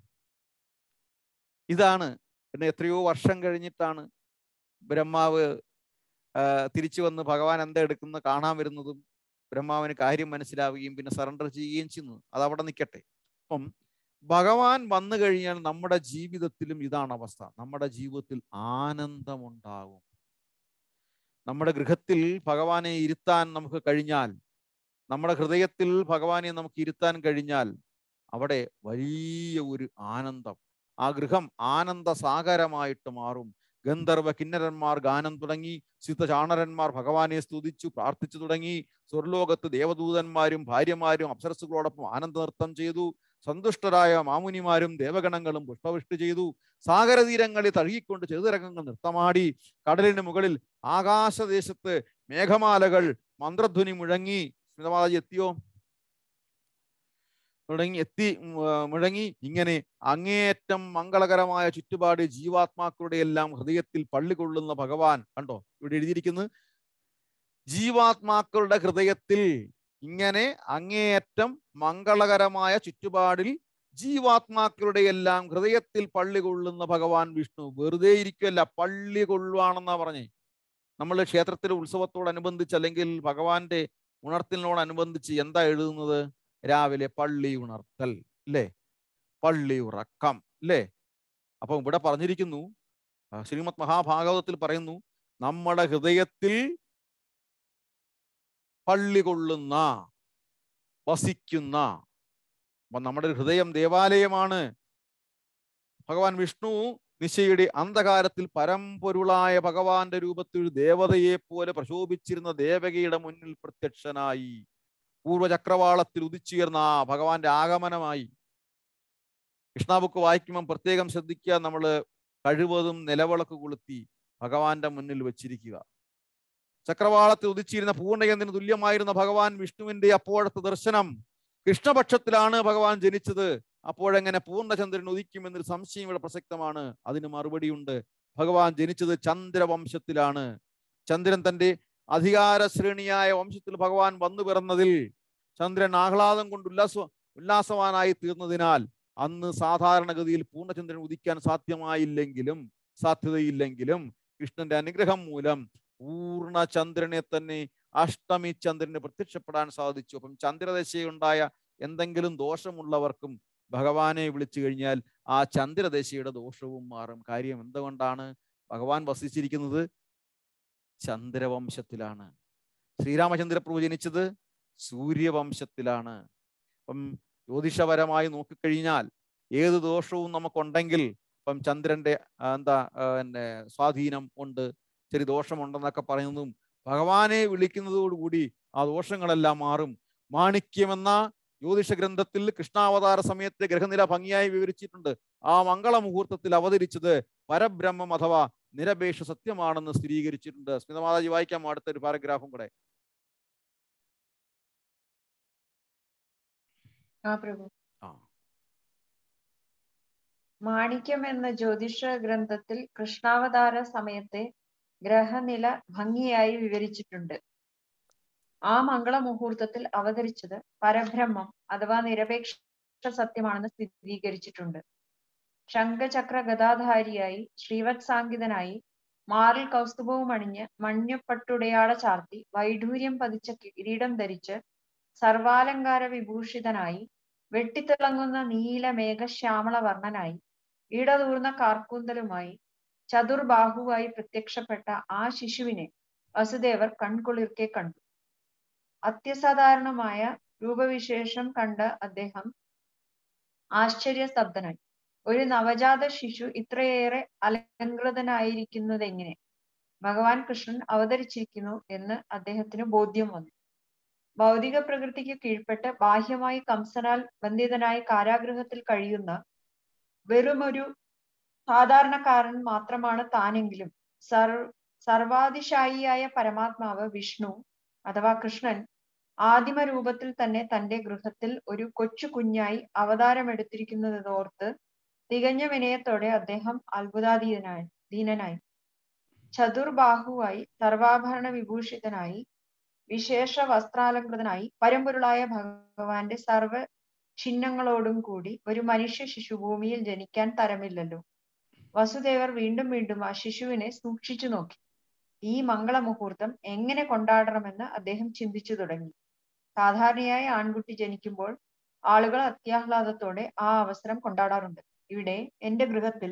ഇതാണ് പിന്നെ എത്രയോ വർഷം കഴിഞ്ഞിട്ടാണ് ബ്രഹ്മാവ് ആ, തിരിച്ചു വന്ന് ഭഗവാൻ എന്താ എടുക്കുന്ന കാണാൻ വരുന്നതും ബ്രഹ്മാവിന് കാര്യം മനസ്സിലാവുകയും പിന്നെ സറണ്ടർ ചെയ്യുകയും ചെയ്യുന്നത് അത് അവിടെ നിൽക്കട്ടെ അപ്പം ഭഗവാൻ വന്നു കഴിഞ്ഞാൽ നമ്മുടെ ജീവിതത്തിലും ഇതാണ് അവസ്ഥ നമ്മുടെ ജീവിതത്തിൽ ആനന്ദമുണ്ടാകും നമ്മുടെ ഗൃഹത്തിൽ ഭഗവാനെ ഇരുത്താൻ നമുക്ക് കഴിഞ്ഞാൽ നമ്മുടെ ഹൃദയത്തിൽ ഭഗവാനെ നമുക്ക് ഇരുത്താൻ കഴിഞ്ഞാൽ അവിടെ വലിയ ഒരു ആനന്ദം ആ ഗൃഹം ആനന്ദ സാഗരമായിട്ട് മാറും ഗന്ധർവ കിന്നരന്മാർ ഗാനം തുടങ്ങി സിദ്ധചാണരന്മാർ ഭഗവാനെ സ്തുതിച്ചു പ്രാർത്ഥിച്ചു തുടങ്ങി സ്വർലോകത്ത് ദേവദൂതന്മാരും ഭാര്യമാരും അപ്സരസുകളോടൊപ്പം ആനന്ദ നൃത്തം ചെയ്തു സന്തുഷ്ടരായ മാമുനിമാരും ദേവഗണങ്ങളും പുഷ്പവൃഷ്ടി ചെയ്തു സാഗരതീരങ്ങളിൽ തഴുകിക്കൊണ്ട് ചെറുതരംഗങ്ങൾ നൃത്തമാടി കടലിന് മുകളിൽ ആകാശദേശത്ത് മേഘമാലകൾ മന്ത്രധ്വനി മുഴങ്ങി സ്മിതമാതാജി എത്തിയോ തുടങ്ങി എത്തി ഉം, ആ, മുഴങ്ങി ഇങ്ങനെ അങ്ങേയറ്റം മംഗളകരമായ ചുറ്റുപാട് ജീവാത്മാക്കളുടെ എല്ലാം ഹൃദയത്തിൽ പള്ളികൊള്ളുന്ന ഭഗവാൻ കണ്ടോ ഇവിടെ എഴുതിയിരിക്കുന്നത് ജീവാത്മാക്കളുടെ ഹൃദയത്തിൽ ഇങ്ങനെ അങ്ങേയറ്റം മംഗളകരമായ ചുറ്റുപാടിൽ ജീവാത്മാക്കളുടെ എല്ലാം ഹൃദയത്തിൽ പള്ളി കൊള്ളുന്ന ഭഗവാൻ വിഷ്ണു വെറുതെ ഇരിക്കുകയല്ല പള്ളി കൊള്ളുവാണെന്നാ പറഞ്ഞേ നമ്മൾ ക്ഷേത്രത്തിലെ ഉത്സവത്തോടനുബന്ധിച്ച് അല്ലെങ്കിൽ ഭഗവാന്റെ ഉണർത്തലിനോടനുബന്ധിച്ച് എന്താ എഴുതുന്നത് രാവിലെ പള്ളി ഉണർത്തൽ അല്ലേ പള്ളി ഉറക്കം അല്ലേ അപ്പൊ ഇവിടെ പറഞ്ഞിരിക്കുന്നു ആ, ശ്രീമദ് മഹാഭാഗവതത്തിൽ പറയുന്നു നമ്മുടെ ഹൃദയത്തിൽ പള്ളി കൊള്ളുന്ന വസിക്കുന്ന അപ്പൊ നമ്മുടെ ഹൃദയം ദേവാലയമാണ് ഭഗവാൻ വിഷ്ണു നിശയുടെ അന്ധകാരത്തിൽ പരമ്പൊരുളായ ഭഗവാന്റെ രൂപത്തിൽ ഒരു ദേവതയെ പോലെ പ്രശോഭിച്ചിരുന്ന ദേവകിയുടെ മുന്നിൽ പ്രത്യക്ഷനായി പൂർവചക്രവാളത്തിൽ ഉദിച്ചുയർന്ന ആ ഭഗവാന്റെ ആഗമനമായി കൃഷ്ണ ബുക്ക് വായിക്കുമ്പം പ്രത്യേകം ശ്രദ്ധിക്കുക നമ്മൾ കഴിവതും നിലവിളക്ക് കൊളുത്തി ഭഗവാന്റെ മുന്നിൽ വെച്ചിരിക്കുക ചക്രവാളത്തിൽ ഉദിച്ചിരുന്ന പൂർണ്ണയന്ത്രന് തുല്യമായിരുന്ന ഭഗവാൻ വിഷ്ണുവിന്റെ അപ്പോഴത്തെ ദർശനം കൃഷ്ണപക്ഷത്തിലാണ് ഭഗവാൻ ജനിച്ചത് അപ്പോഴെങ്ങനെ പൂർണ്ണചന്ദ്രൻ ഉദിക്കുമെന്നൊരു സംശയം ഇവിടെ പ്രസക്തമാണ് അതിന് മറുപടിയുണ്ട് ഭഗവാൻ ജനിച്ചത് ചന്ദ്രവംശത്തിലാണ് ചന്ദ്രൻ തന്റെ അധികാര ശ്രേണിയായ വംശത്തിൽ ഭഗവാൻ വന്നു പിറന്നതിൽ ചന്ദ്രൻ ആഹ്ലാദം കൊണ്ട് ഉല്ലാസ ഉല്ലാസവാനായി തീർന്നതിനാൽ അന്ന് സാധാരണഗതിയിൽ പൂർണ്ണചന്ദ്രൻ ഉദിക്കാൻ സാധ്യമായില്ലെങ്കിലും സാധ്യതയില്ലെങ്കിലും കൃഷ്ണന്റെ അനുഗ്രഹം മൂലം പൂർണ്ണചന്ദ്രനെ തന്നെ അഷ്ടമി ചന്ദ്രന് പ്രത്യക്ഷപ്പെടാൻ സാധിച്ചു അപ്പം ചന്ദ്രദശയുണ്ടായ എന്തെങ്കിലും ദോഷമുള്ളവർക്കും ഭഗവാനെ വിളിച്ചു കഴിഞ്ഞാൽ ആ ചന്ദ്രദശയുടെ ദോഷവും മാറും കാര്യം എന്തുകൊണ്ടാണ് ഭഗവാൻ വസിച്ചിരിക്കുന്നത് ചന്ദ്രവംശത്തിലാണ് ശ്രീരാമചന്ദ്ര പ്രഭു ജനിച്ചത് സൂര്യവംശത്തിലാണ് അപ്പം ജ്യോതിഷപരമായി നോക്കിക്കഴിഞ്ഞാൽ ഏത് ദോഷവും നമുക്കുണ്ടെങ്കിൽ ഇപ്പം ചന്ദ്രന്റെ ആ, എന്താ ആ, പിന്നെ സ്വാധീനം ഉണ്ട് ശരി ദോഷമുണ്ടെന്നൊക്കെ പറയുന്നതും ഭഗവാനെ വിളിക്കുന്നതോടുകൂടി ആ ദോഷങ്ങളെല്ലാം മാറും മാണിക്യമെന്ന ജ്യോതിഷ ഗ്രന്ഥത്തിൽ കൃഷ്ണാവതാര സമയത്തെ ഗ്രഹനില ഭംഗിയായി വിവരിച്ചിട്ടുണ്ട് ആ മംഗള മുഹൂർത്തത്തിൽ അവതരിച്ചത് പരബ്രഹ്മം അഥവാ നിരപേക്ഷ സത്യമാണെന്ന് സ്ഥിരീകരിച്ചിട്ടുണ്ട് സ്മിതമാതാജി വായിക്കാം അടുത്ത ഒരു പാരഗ്രാഫും കൂടെ ആ പ്രഭു ആ മാണിക്യം എന്ന ജ്യോതിഷ ഗ്രന്ഥത്തിൽ കൃഷ്ണാവതാര സമയത്തെ ഗ്രഹനില ഭംഗിയായി വിവരിച്ചിട്ടുണ്ട് ആ മംഗള മുഹൂർത്തത്തിൽ അവതരിച്ചത് പരബ്രഹ്മം അഥവാ നിരപേക്ഷ സത്യമാണെന്ന് സ്ഥിരീകരിച്ചിട്ടുണ്ട് ശംഖചക്ര ഗദാധാരിയായി ശ്രീവത്സാങ്കിതനായി മാറിൽ കൗസ്തുഭവും അണിഞ്ഞ് മഞ്ഞപ്പട്ടുടയാട ചാർത്തി വൈഡൂര്യം പതിച്ച കിരീടം ധരിച്ച് സർവാലങ്കാര വിഭൂഷിതനായി വെട്ടിത്തിളങ്ങുന്ന നീല മേഘശ്യാമള വർണ്ണനായി ഇടതൂർന്ന കാർക്കൂന്തലുമായി ചതുർബാഹുവായി പ്രത്യക്ഷപ്പെട്ട ആ ശിശുവിനെ വസുദേവർ കൺകുളിർക്കെ കണ്ടു അത്യസാധാരണമായ രൂപവിശേഷം കണ്ട അദ്ദേഹം ആശ്ചര്യസ്തബ്ധനായി ഒരു നവജാത ശിശു ഇത്രയേറെ അലങ്കൃതനായിരിക്കുന്നതെങ്ങനെ ഭഗവാൻ കൃഷ്ണൻ അവതരിച്ചിരിക്കുന്നു എന്ന് അദ്ദേഹത്തിന് ബോധ്യം വന്നു ഭൗതിക പ്രകൃതിക്ക് കീഴ്പ്പെട്ട് ബാഹ്യമായി കംസനാൽ ബന്ധിതനായി കാരാഗൃഹത്തിൽ കഴിയുന്ന വെറുമൊരു സാധാരണക്കാരൻ മാത്രമാണ് താനെങ്കിലും സർ സർവാതിശായിയായ പരമാത്മാവ് വിഷ്ണു അഥവാ കൃഷ്ണൻ ആദിമ രൂപത്തിൽ തന്നെ തന്റെ ഗൃഹത്തിൽ ഒരു കൊച്ചു കുഞ്ഞായി അവതാരമെടുത്തിരിക്കുന്നതോർത്ത് തികഞ്ഞ വിനയത്തോടെ അദ്ദേഹം അത്ഭുതാധീനായി ദീനനായി ചതുർബാഹുവായി സർവാഭരണ വിഭൂഷിതനായി വിശേഷ വസ്ത്രാലങ്കൃതനായി പരമ്പൊരുളായ ഭഗവാന്റെ സർവ ചിഹ്നങ്ങളോടും കൂടി ഒരു മനുഷ്യ ശിശു ഭൂമിയിൽ ജനിക്കാൻ തരമില്ലല്ലോ വസുദേവർ വീണ്ടും വീണ്ടും ആ ശിശുവിനെ സൂക്ഷിച്ചു നോക്കി ഈ മംഗള മുഹൂർത്തം എങ്ങനെ കൊണ്ടാടണമെന്ന് അദ്ദേഹം ചിന്തിച്ചു തുടങ്ങി സാധാരണയായി ആൺകുട്ടി ജനിക്കുമ്പോൾ ആളുകൾ അത്യാഹ്ലാദത്തോടെ ആ അവസരം കൊണ്ടാടാറുണ്ട് ഇവിടെ എന്റെ ഗൃഹത്തിൽ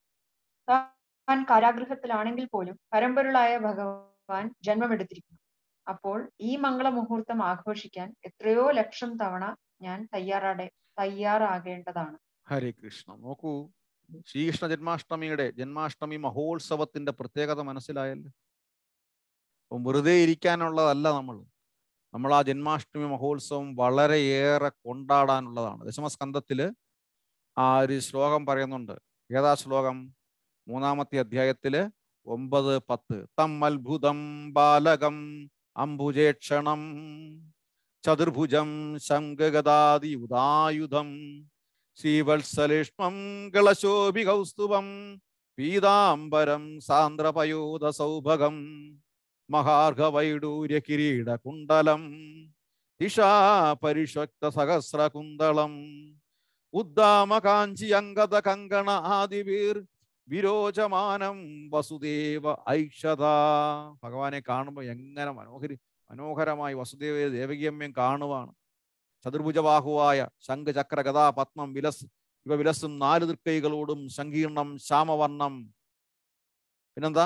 താൻ കാരാഗൃഹത്തിലാണെങ്കിൽ പോലും പരമ്പൊരുളായ ഭഗവാൻ ജന്മമെടുത്തിരിക്കുന്നു അപ്പോൾ ഈ മംഗള മുഹൂർത്തം ആഘോഷിക്കാൻ എത്രയോ ലക്ഷം തവണ ഞാൻ തയ്യാറാടെ തയ്യാറാകേണ്ടതാണ് ഹരേ കൃഷ്ണ നോക്കൂ ശ്രീകൃഷ്ണ ജന്മാഷ്ടമിയുടെ ജന്മാഷ്ടമി മഹോത്സവത്തിന്റെ പ്രത്യേകത മനസ്സിലായല്ലോ അപ്പം വെറുതെ ഇരിക്കാനുള്ളതല്ല നമ്മൾ നമ്മൾ ആ ജന്മാഷ്ടമി മഹോത്സവം വളരെയേറെ കൊണ്ടാടാനുള്ളതാണ് ദശമസ്കന്ധത്തില് ആ ഒരു ശ്ലോകം പറയുന്നുണ്ട് ഏതാ ശ്ലോകം മൂന്നാമത്തെ അധ്യായത്തില് ഒമ്പത് പത്ത് തം അത്ഭുതം ബാലകം അംബുജേക്ഷണം ചതുർഭുജം ശംഖഗദാദി ഉദായുധം ശ്രീവത്സലിഷ്മം കളശോഭി കൗസ്തുഭം പീതാംബരം സാന്ദ്രപയോധ സൗഭഗം മഹാർഘവൈഡൂര്യ കിരീട കുണ്ടലം ദിശാ പരിഷക്ത സഹസ്രകുന്തളം ഉദ്ദാമ കാഞ്ചി അംഗത കങ്കണ ആദിവീർ വിരോചമാനം വസുദേവ ഐഷത ഭഗവാനെ കാണുമ്പോൾ എങ്ങനെ മനോഹരി മനോഹരമായി വസുദേവ ദേവകിയമ്മയും കാണുവാണ് ചതുർഭുജബാഹുവായ ശംഖ് ചക്ര ഗദാ പത്മം വിലസ് ഇവ വിലസും നാല് തൃക്കൈകളോടും സങ്കീർണം ശ്യാമവർണം പിന്നെന്താ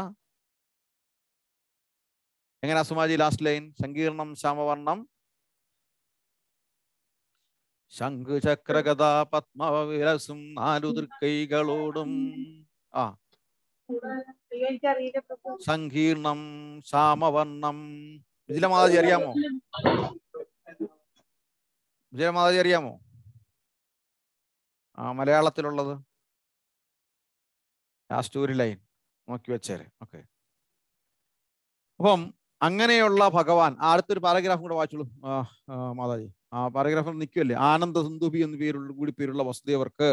എങ്ങനെ സുമാജി ലാസ്റ്റ് ലൈൻ സങ്കീർണം ശ്യാമവർണം ശംഖ് ചക്ര ഗദാ പത്മ വിലസും നാലു തൃക്കൈകളോടും ആ എനിക്കറിയില്ല പ്രഭു സങ്കീർണം ശ്യാമവർണം വിജിലമാതാജി അറിയാമോ വിജയമാതാജി അറിയാമോ ആ മലയാളത്തിലുള്ളത് ലാസ്റ്റ് ഒരു ലൈൻ നോക്കി വെച്ചേരെ ഓക്കെ അപ്പം അങ്ങനെയുള്ള ഭഗവാൻ ആ അടുത്തൊരു പാരഗ്രാഫ് കൂടെ വായിച്ചോളൂ ആ, ആ, മാതാജി ആ പാരഗ്രാഫിൽ നിൽക്കുമല്ലേ ആനന്ദ സിന്ധുബി എന്ന് പേരുള്ള കൂടി പേരുള്ള വസുദേവർക്ക്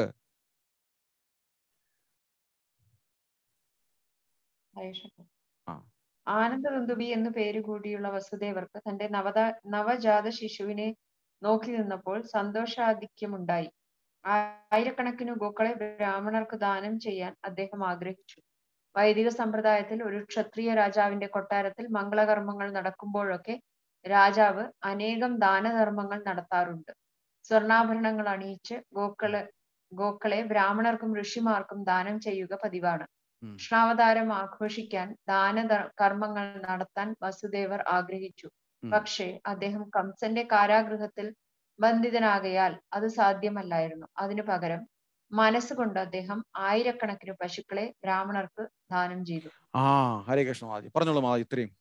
ഹരേഷ് ആ. ആനന്ദദുന്ദുബി എന്നു പേര് കൂടിയുള്ള വസുദേവർക്ക് തന്റെ നവത നവജാത ശിശുവിനെ നോക്കി നിന്നപ്പോൾ സന്തോഷാധിക്യമുണ്ടായി ആയിരക്കണക്കിന് ഗോക്കളെ ബ്രാഹ്മണർക്ക് ദാനം ചെയ്യാൻ അദ്ദേഹം ആഗ്രഹിച്ചു വൈദിക സമ്പ്രദായത്തിൽ ഒരു ക്ഷത്രിയ രാജാവിന്റെ കൊട്ടാരത്തിൽ മംഗളകർമ്മങ്ങൾ നടക്കുമ്പോഴൊക്കെ രാജാവ് അനേകം ദാനധർമ്മങ്ങൾ നടത്താറുണ്ട് സ്വർണ്ണാഭരണങ്ങൾ അണിയിച്ച് ഗോക്കള് ഗോക്കളെ ബ്രാഹ്മണർക്കും ഋഷിമാർക്കും ദാനം ചെയ്യുക പതിവാണ് ഉം. കൃഷ്ണാവതാരം ആഘോഷിക്കാൻ ദാന കർമ്മങ്ങൾ നടത്താൻ വസുദേവർ ആഗ്രഹിച്ചു ഉം. പക്ഷേ അദ്ദേഹം കംസന്റെ കാരാഗൃഹത്തിൽ ബന്ധിതനാകയാൽ അത് സാധ്യമല്ലായിരുന്നു അതിനു പകരം മനസ്സുകൊണ്ട് അദ്ദേഹം ആയിരക്കണക്കിന് പശുക്കളെ ബ്രാഹ്മണർക്ക് ദാനം ചെയ്തു ആ ഹരേ കൃഷ്ണ മാതാജി പറഞ്ഞോളൂ മാതാജി ഇത്രയും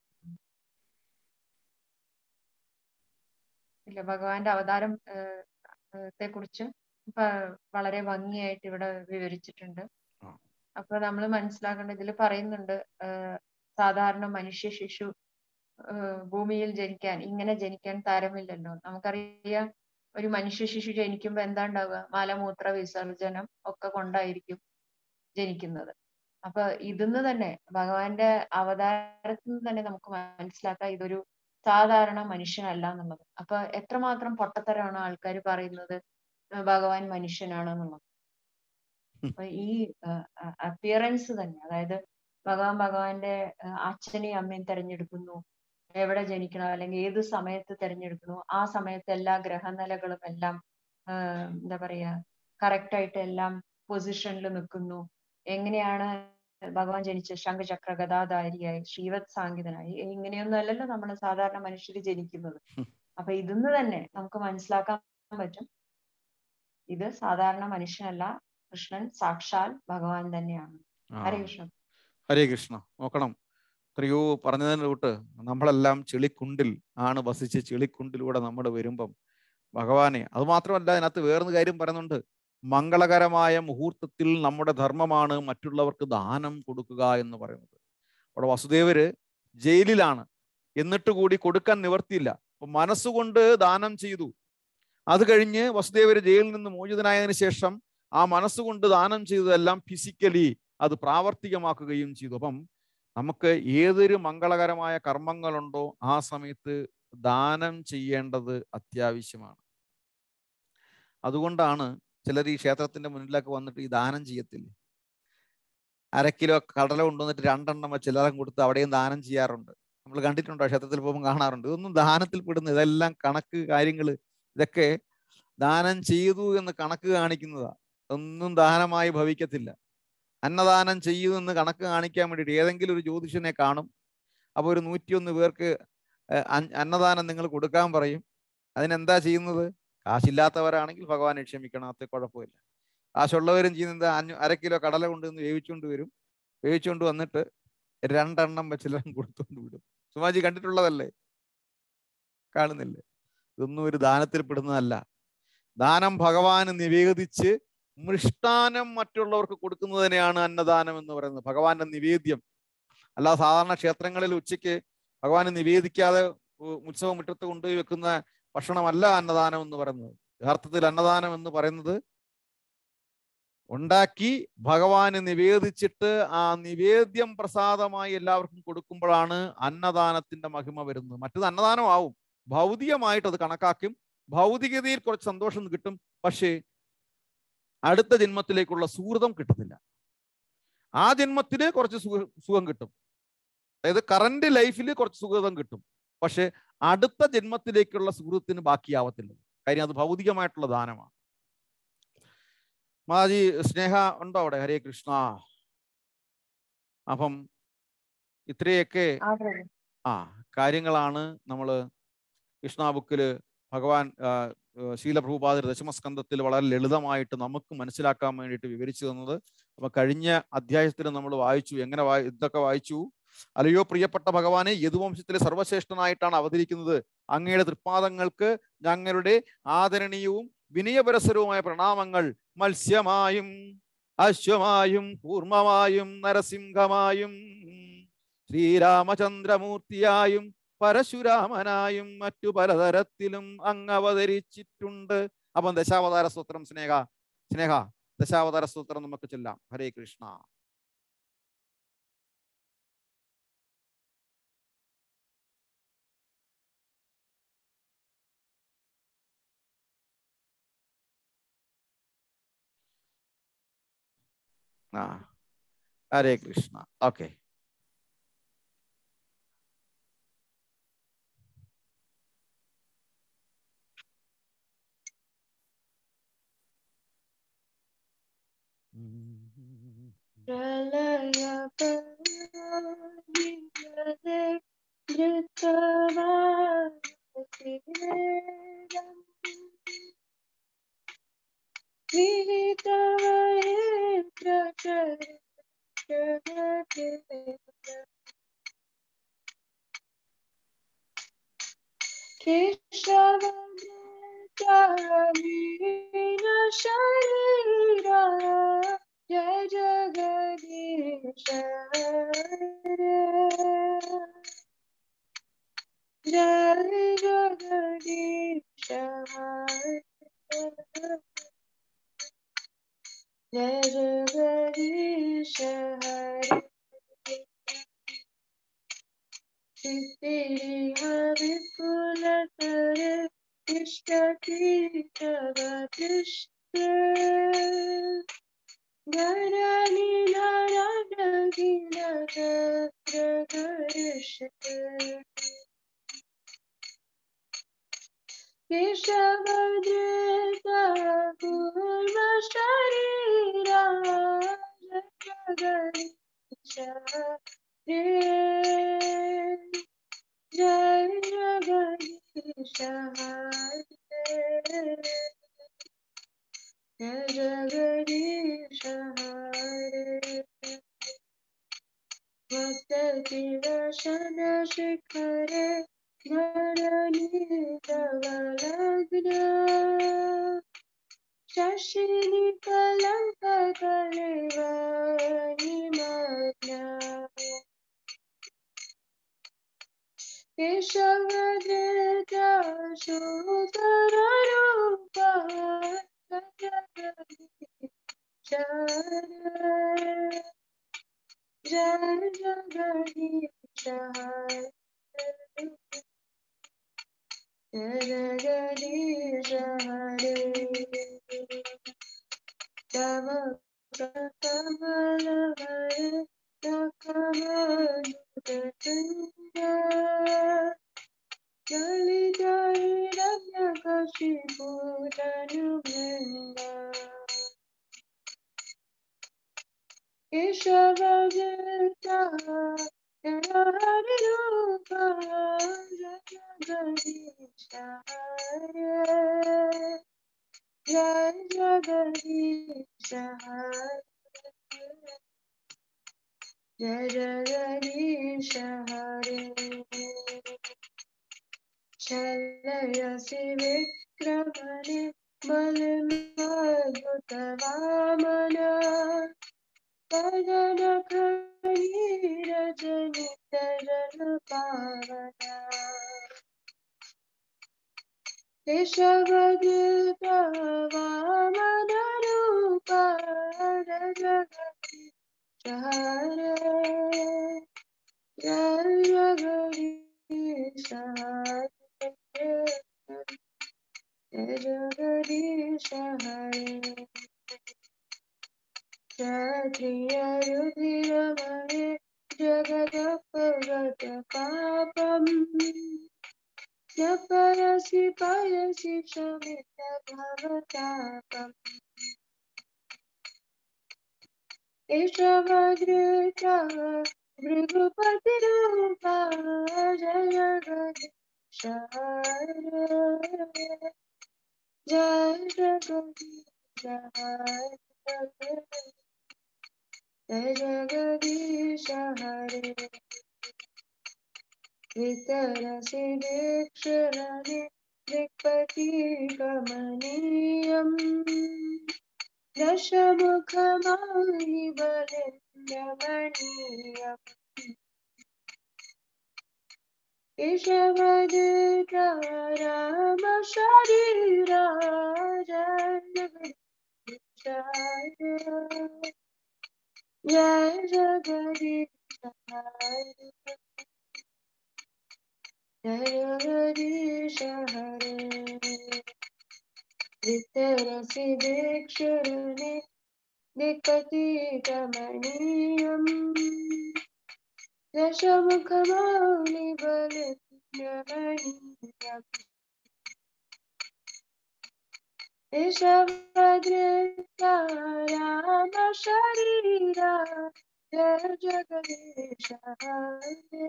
ഇല്ല ഭഗവാന്റെ അവതാരം ത്തെ കുറിച്ച് വളരെ ഭംഗിയായിട്ട് ഇവിടെ വിവരിച്ചിട്ടുണ്ട് ആ. അപ്പൊ നമ്മൾ മനസ്സിലാക്കേണ്ട ഇതിൽ പറയുന്നുണ്ട് ആഹ് സാധാരണ മനുഷ്യ ശിശു ആഹ് ഭൂമിയിൽ ജനിക്കാൻ ഇങ്ങനെ ജനിക്കാൻ തരമില്ലല്ലോ നമുക്കറിയാം ഒരു മനുഷ്യ ശിശു ജനിക്കുമ്പോ എന്താ ഉണ്ടാവുക മലമൂത്ര വിസർജനം ഒക്കെ കൊണ്ടായിരിക്കും ജനിക്കുന്നത് അപ്പൊ ഇതിന്ന് തന്നെ ഭഗവാന്റെ അവതാരത്തിൽ നിന്ന് തന്നെ നമുക്ക് മനസ്സിലാക്കാം ഇതൊരു സാധാരണ മനുഷ്യനല്ല എന്നുള്ളത് അപ്പൊ എത്രമാത്രം പൊട്ടത്തരമാണ് ആൾക്കാർ പറയുന്നത് ഏർ ഭഗവാൻ മനുഷ്യനാണെന്നുള്ളത് അപ്പൊ ഈ അപ്പിയറൻസ് തന്നെ അതായത് ഭഗവാൻ ഭഗവാന്റെ ഏർ അച്ഛനെയും അമ്മയും തെരഞ്ഞെടുക്കുന്നു എവിടെ ജനിക്കണം അല്ലെങ്കിൽ ഏത് സമയത്ത് തെരഞ്ഞെടുക്കുന്നു ആ സമയത്ത് എല്ലാ ഗ്രഹനിലകളും എല്ലാം ആഹ് എന്താ പറയാ കറക്റ്റ് ആയിട്ട് എല്ലാം പൊസിഷനിൽ നിൽക്കുന്നു എങ്ങനെയാണ് ഭഗവാൻ ജനിച്ച ശംഖചക്ര ഗതാധാരിയായി ശ്രീവത് സാങ്കിതനായി ഇങ്ങനെയൊന്നും അല്ലല്ലോ നമ്മൾ സാധാരണ മനുഷ്യർ ജനിക്കുന്നത് അപ്പൊ ഇതിന്ന് തന്നെ നമുക്ക് മനസ്സിലാക്കാൻ പറ്റും ഇത് സാധാരണ മനുഷ്യനല്ല കൃഷ്ണൻ സാക്ഷാൽ ഭഗവാൻ തന്നെയാണ് ആ. ഹരേ കൃഷ്ണ ഹരേ കൃഷ്ണ നോക്കണം എത്രയോ പറഞ്ഞതിന് കൂട്ട് നമ്മളെല്ലാം ചെളിക്കുണ്ടിൽ ആണ് വസിച്ച് ചെളിക്കുണ്ടിലൂടെ നമ്മൾ വരുമ്പം ഭഗവാനെ അത് മാത്രമല്ല അതിനകത്ത് വേറൊരു കാര്യം പറയുന്നുണ്ട് മംഗളകരമായ മുഹൂർത്തത്തിൽ നമ്മുടെ ധർമ്മമാണ് മറ്റുള്ളവർക്ക് ദാനം കൊടുക്കുക എന്ന് പറയുന്നത് അവിടെ വസുദേവര് ജയിലിലാണ് എന്നിട്ട് കൂടി കൊടുക്കാൻ നിവർത്തിയില്ല അപ്പൊ മനസ്സുകൊണ്ട് ദാനം ചെയ്തു അത് കഴിഞ്ഞ് വസുദേവര് ജയിലിൽ നിന്ന് മോചിതനായതിനു ശേഷം ആ മനസ്സുകൊണ്ട് ദാനം ചെയ്തതെല്ലാം ഫിസിക്കലി അത് പ്രാവർത്തികമാക്കുകയും ചെയ്തു അപ്പം നമുക്ക് ഏതൊരു മംഗളകരമായ കർമ്മങ്ങളുണ്ടോ ആ സമയത്ത് ദാനം ചെയ്യേണ്ടത് അത്യാവശ്യമാണ് അതുകൊണ്ടാണ് ചിലർ ഈ ക്ഷേത്രത്തിന്റെ മുന്നിലൊക്കെ വന്നിട്ട് ഈ ദാനം ചെയ്യത്തില്ലേ അര കിലോ കടല കൊണ്ടുവന്നിട്ട് രണ്ടെണ്ണം വെച്ച് എല്ലാവരും കൊടുത്ത് അവിടെയും ദാനം ചെയ്യാറുണ്ട് നമ്മൾ കണ്ടിട്ടുണ്ടോ ക്ഷേത്രത്തിൽ പോകുമ്പോൾ കാണാറുണ്ട് ഇതൊന്നും ദാനത്തിൽ പെടുന്ന ഇതെല്ലാം കണക്ക് കാര്യങ്ങൾ ഇതൊക്കെ ദാനം ചെയ്തു എന്ന് കണക്ക് കാണിക്കുന്നതാ ഒന്നും ദാനമായി ഭവിക്കത്തില്ല അന്നദാനം ചെയ്യുമെന്ന് കണക്ക് കാണിക്കാൻ വേണ്ടിയിട്ട് ഏതെങ്കിലും ഒരു ജ്യോതിഷനെ കാണും അപ്പോൾ ഒരു നൂറ്റിയൊന്ന് പേർക്ക് ഏർ അൻ- അന്നദാനം നിങ്ങൾ കൊടുക്കാൻ പറയും അതിനെന്താ ചെയ്യുന്നത് കാശില്ലാത്തവരാണെങ്കിൽ ഭഗവാനെ ക്ഷമിക്കണം അത്ര കുഴപ്പമില്ല കാശുള്ളവരും ചെയ്യുന്നത് അഞ്ഞു അര കിലോ കടല കൊണ്ടുവന്ന് വേവിച്ചുകൊണ്ട് വരും വേവിച്ചുകൊണ്ട് വന്നിട്ട് രണ്ടെണ്ണം വെച്ചെല്ലാം കൊടുത്തുകൊണ്ട് വിടും സുമാജി കണ്ടിട്ടുള്ളതല്ലേ കാണുന്നില്ലേ ഇതൊന്നും ഒരു ദാനത്തിൽ പെടുന്നതല്ല ദാനം ഭഗവാന് നിവേദിച്ച് മൃഷ്ടാനം മറ്റുള്ളവർക്ക് കൊടുക്കുന്നതിനെയാണ് അന്നദാനം എന്ന് പറയുന്നത് ഭഗവാന്റെ നിവേദ്യം അല്ലാതെ സാധാരണ ക്ഷേത്രങ്ങളിൽ ഉച്ചയ്ക്ക് ഭഗവാന് നിവേദിക്കാതെ ഉ- ഉത്സവ മുറ്റത്ത് കൊണ്ടുപോയി വെക്കുന്ന ഭക്ഷണമല്ല അന്നദാനം എന്ന് പറയുന്നത് യഥാർത്ഥത്തിൽ അന്നദാനം എന്ന് പറയുന്നത് ഉണ്ടാക്കി ഭഗവാന് നിവേദിച്ചിട്ട് ആ നിവേദ്യം പ്രസാദമായി എല്ലാവർക്കും കൊടുക്കുമ്പോഴാണ് അന്നദാനത്തിന്റെ മഹിമ വരുന്നത് മറ്റത് അന്നദാനമാവും ഭൗതികമായിട്ട് അത് കണക്കാക്കും ഭൗതികതയിൽ കുറച്ച് സന്തോഷം കിട്ടും പക്ഷേ അടുത്ത ജന്മത്തിലേക്കുള്ള സുഹൃതം കിട്ടുന്നില്ല ആ ജന്മത്തില് കുറച്ച് സുഖ സുഖം കിട്ടും അതായത് കറന്റ് ലൈഫിൽ കുറച്ച് സുഖം കിട്ടും പക്ഷെ അടുത്ത ജന്മത്തിലേക്കുള്ള സുഹൃത്തിന് ബാക്കിയാവത്തില്ല കാര്യം അത് ഭൗതികമായിട്ടുള്ള ദാനമാണ് മാതാജി സ്നേഹ ഉണ്ടോ അവിടെ ഹരേ കൃഷ്ണ അപ്പം ഇത്രയൊക്കെ ആ പ്രഭു ആ കാര്യങ്ങളാണ് നമ്മൾ കൃഷ്ണ ബുക്കില് ഭഗവാൻ ആ, ആ, ശീലപ്രഭുപാദർ ദശമസ്കന്ധത്തിൽ വളരെ ലളിതമായിട്ട് നമുക്ക് മനസ്സിലാക്കാൻ വേണ്ടിയിട്ട് വിവരിച്ചു തന്നത് അപ്പൊ കഴിഞ്ഞ അധ്യായത്തിൽ നമ്മൾ വായിച്ചു എങ്ങനെ വായി ഇതൊക്കെ വായിച്ചു അല്ലയോ പ്രിയപ്പെട്ട ഭഗവാനെ യദുവംശത്തിലെ സർവശ്രേഷ്ഠനായിട്ടാണ് അവതരിക്കുന്നത് അങ്ങയുടെ തൃപ്പാദങ്ങൾക്ക് ഞങ്ങളുടെ ആദരണീയവും വിനയപരസരവുമായ പ്രണാമങ്ങൾ മത്സ്യമായും അശ്വമായും കൂർമ്മമായും നരസിംഹമായും ശ്രീരാമചന്ദ്രമൂർത്തിയായും പരശുരാമനായും മറ്റു പലതരത്തിലും അങ്ങ് അവതരിച്ചിട്ടുണ്ട് അപ്പം ദശാവതാര സ്തോത്രം സ്നേഹ സ്നേഹ ദശാവതാര സ്തോത്രം നമുക്ക് ചൊല്ലാം ഹരേ കൃഷ്ണ ആ ഹരേ കൃഷ്ണ ഓക്കെ विहित Hare Keshavadrita Sharira Jai Jagadish Hare Jai Jagadish Hare Jai Jagadish Hare Sitiriha Vipulatare Ishtakitavadishte Dharani Naradagina Tatragarishte Keshavadrita Purva Sharira Jagadish Hare Jai Jagadish Hare Jai Jagadish Hare Vasati Vashana Shikhare Dharani Davalagna Shashini Kalanka Kalevani Magna Keshavadrita Shodhara Rupa Jagadish Jai Jagadish Hare Jai Jagadish Hare Tava Kakamala Hare Nakamanutanda Jali Jali Ragya Kashipu Tanubrinda Keshavadita Hare Rupa Jagadish Hare Jai Jagadish Hare Jai Jagadish Hare Shalayasi Vikramani Balamadhutavamana Padana Karira Janita Janapavana Keshavadita Vamanarupa Jagadish Hare Jai Jagadish Hare Jai Jagadish Hare Kshatriya Rudhiramane Jagadapagata Papam Japayasi Payasi Shamita Bhavatapam Ishavadrita Brigupati Rupa Jaya Gadisha Jai Jagadisha Jai Jagadisha Hare Vitarasi Vikshirani Vikpati Kamaniyam Dashamukhamani Balindyamaniyam Ishavadita Rama Sharira Jai Jai Jagadisha Hare Jai Jagadisha Hare Vitarasi Vikshirani Vikpati Kamaniyam Dashamukhamani Balindyamaniyam Ishavadrita Rama Sharira Jai Jagadisha Hare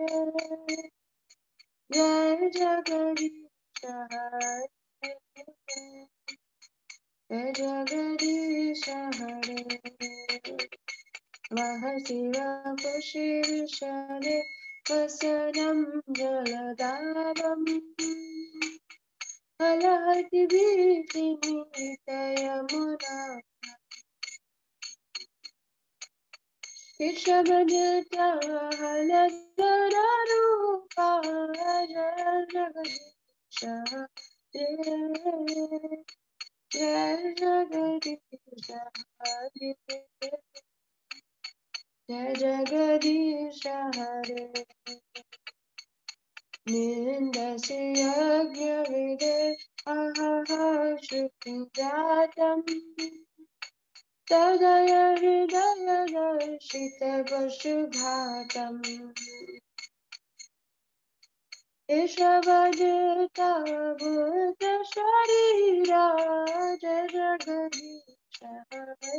Jai Jagadisha Hare Jai Jagadisha Hare वहसि वपुषि विशदे वसनं जलदारम् हलहति भीतिनीतयमुना ऋषभजटहलधररूपा जगदीश जय जगदीश हरे जय जगदीश हरे निन्दसि यज्ञविदे अहः श्रुतिजातम् तदय हृदयदर्शितपशुघातम् ईशवदेता भूतशरीरा जय जगदीश हरे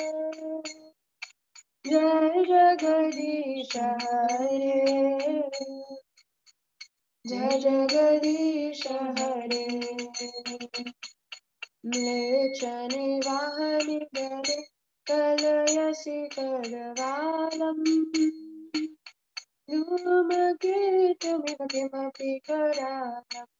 जय जगदीश हरे जय जगदीश हरे म्लेच्छनिवाहनि गरे कलयसि करवालम् धूमकेतुमिव किमपि करालम्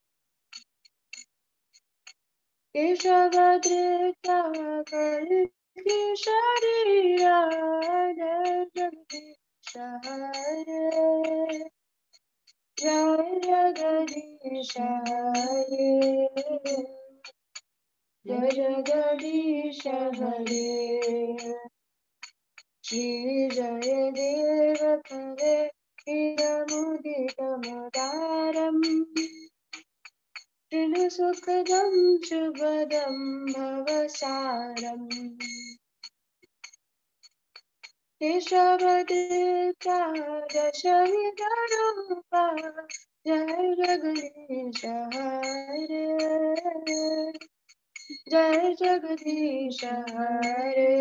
केशवधृता कल्कि शरीरा जय जगदीश हरे जय जगदीश हरे जय जगदीश हरे श्री जय देव करे इदमुदितमुदारम् सुखदं शुभदं भवसारम् केशवदेता दशविधरूपा जय जगदीश हरे जय जगदीश हरे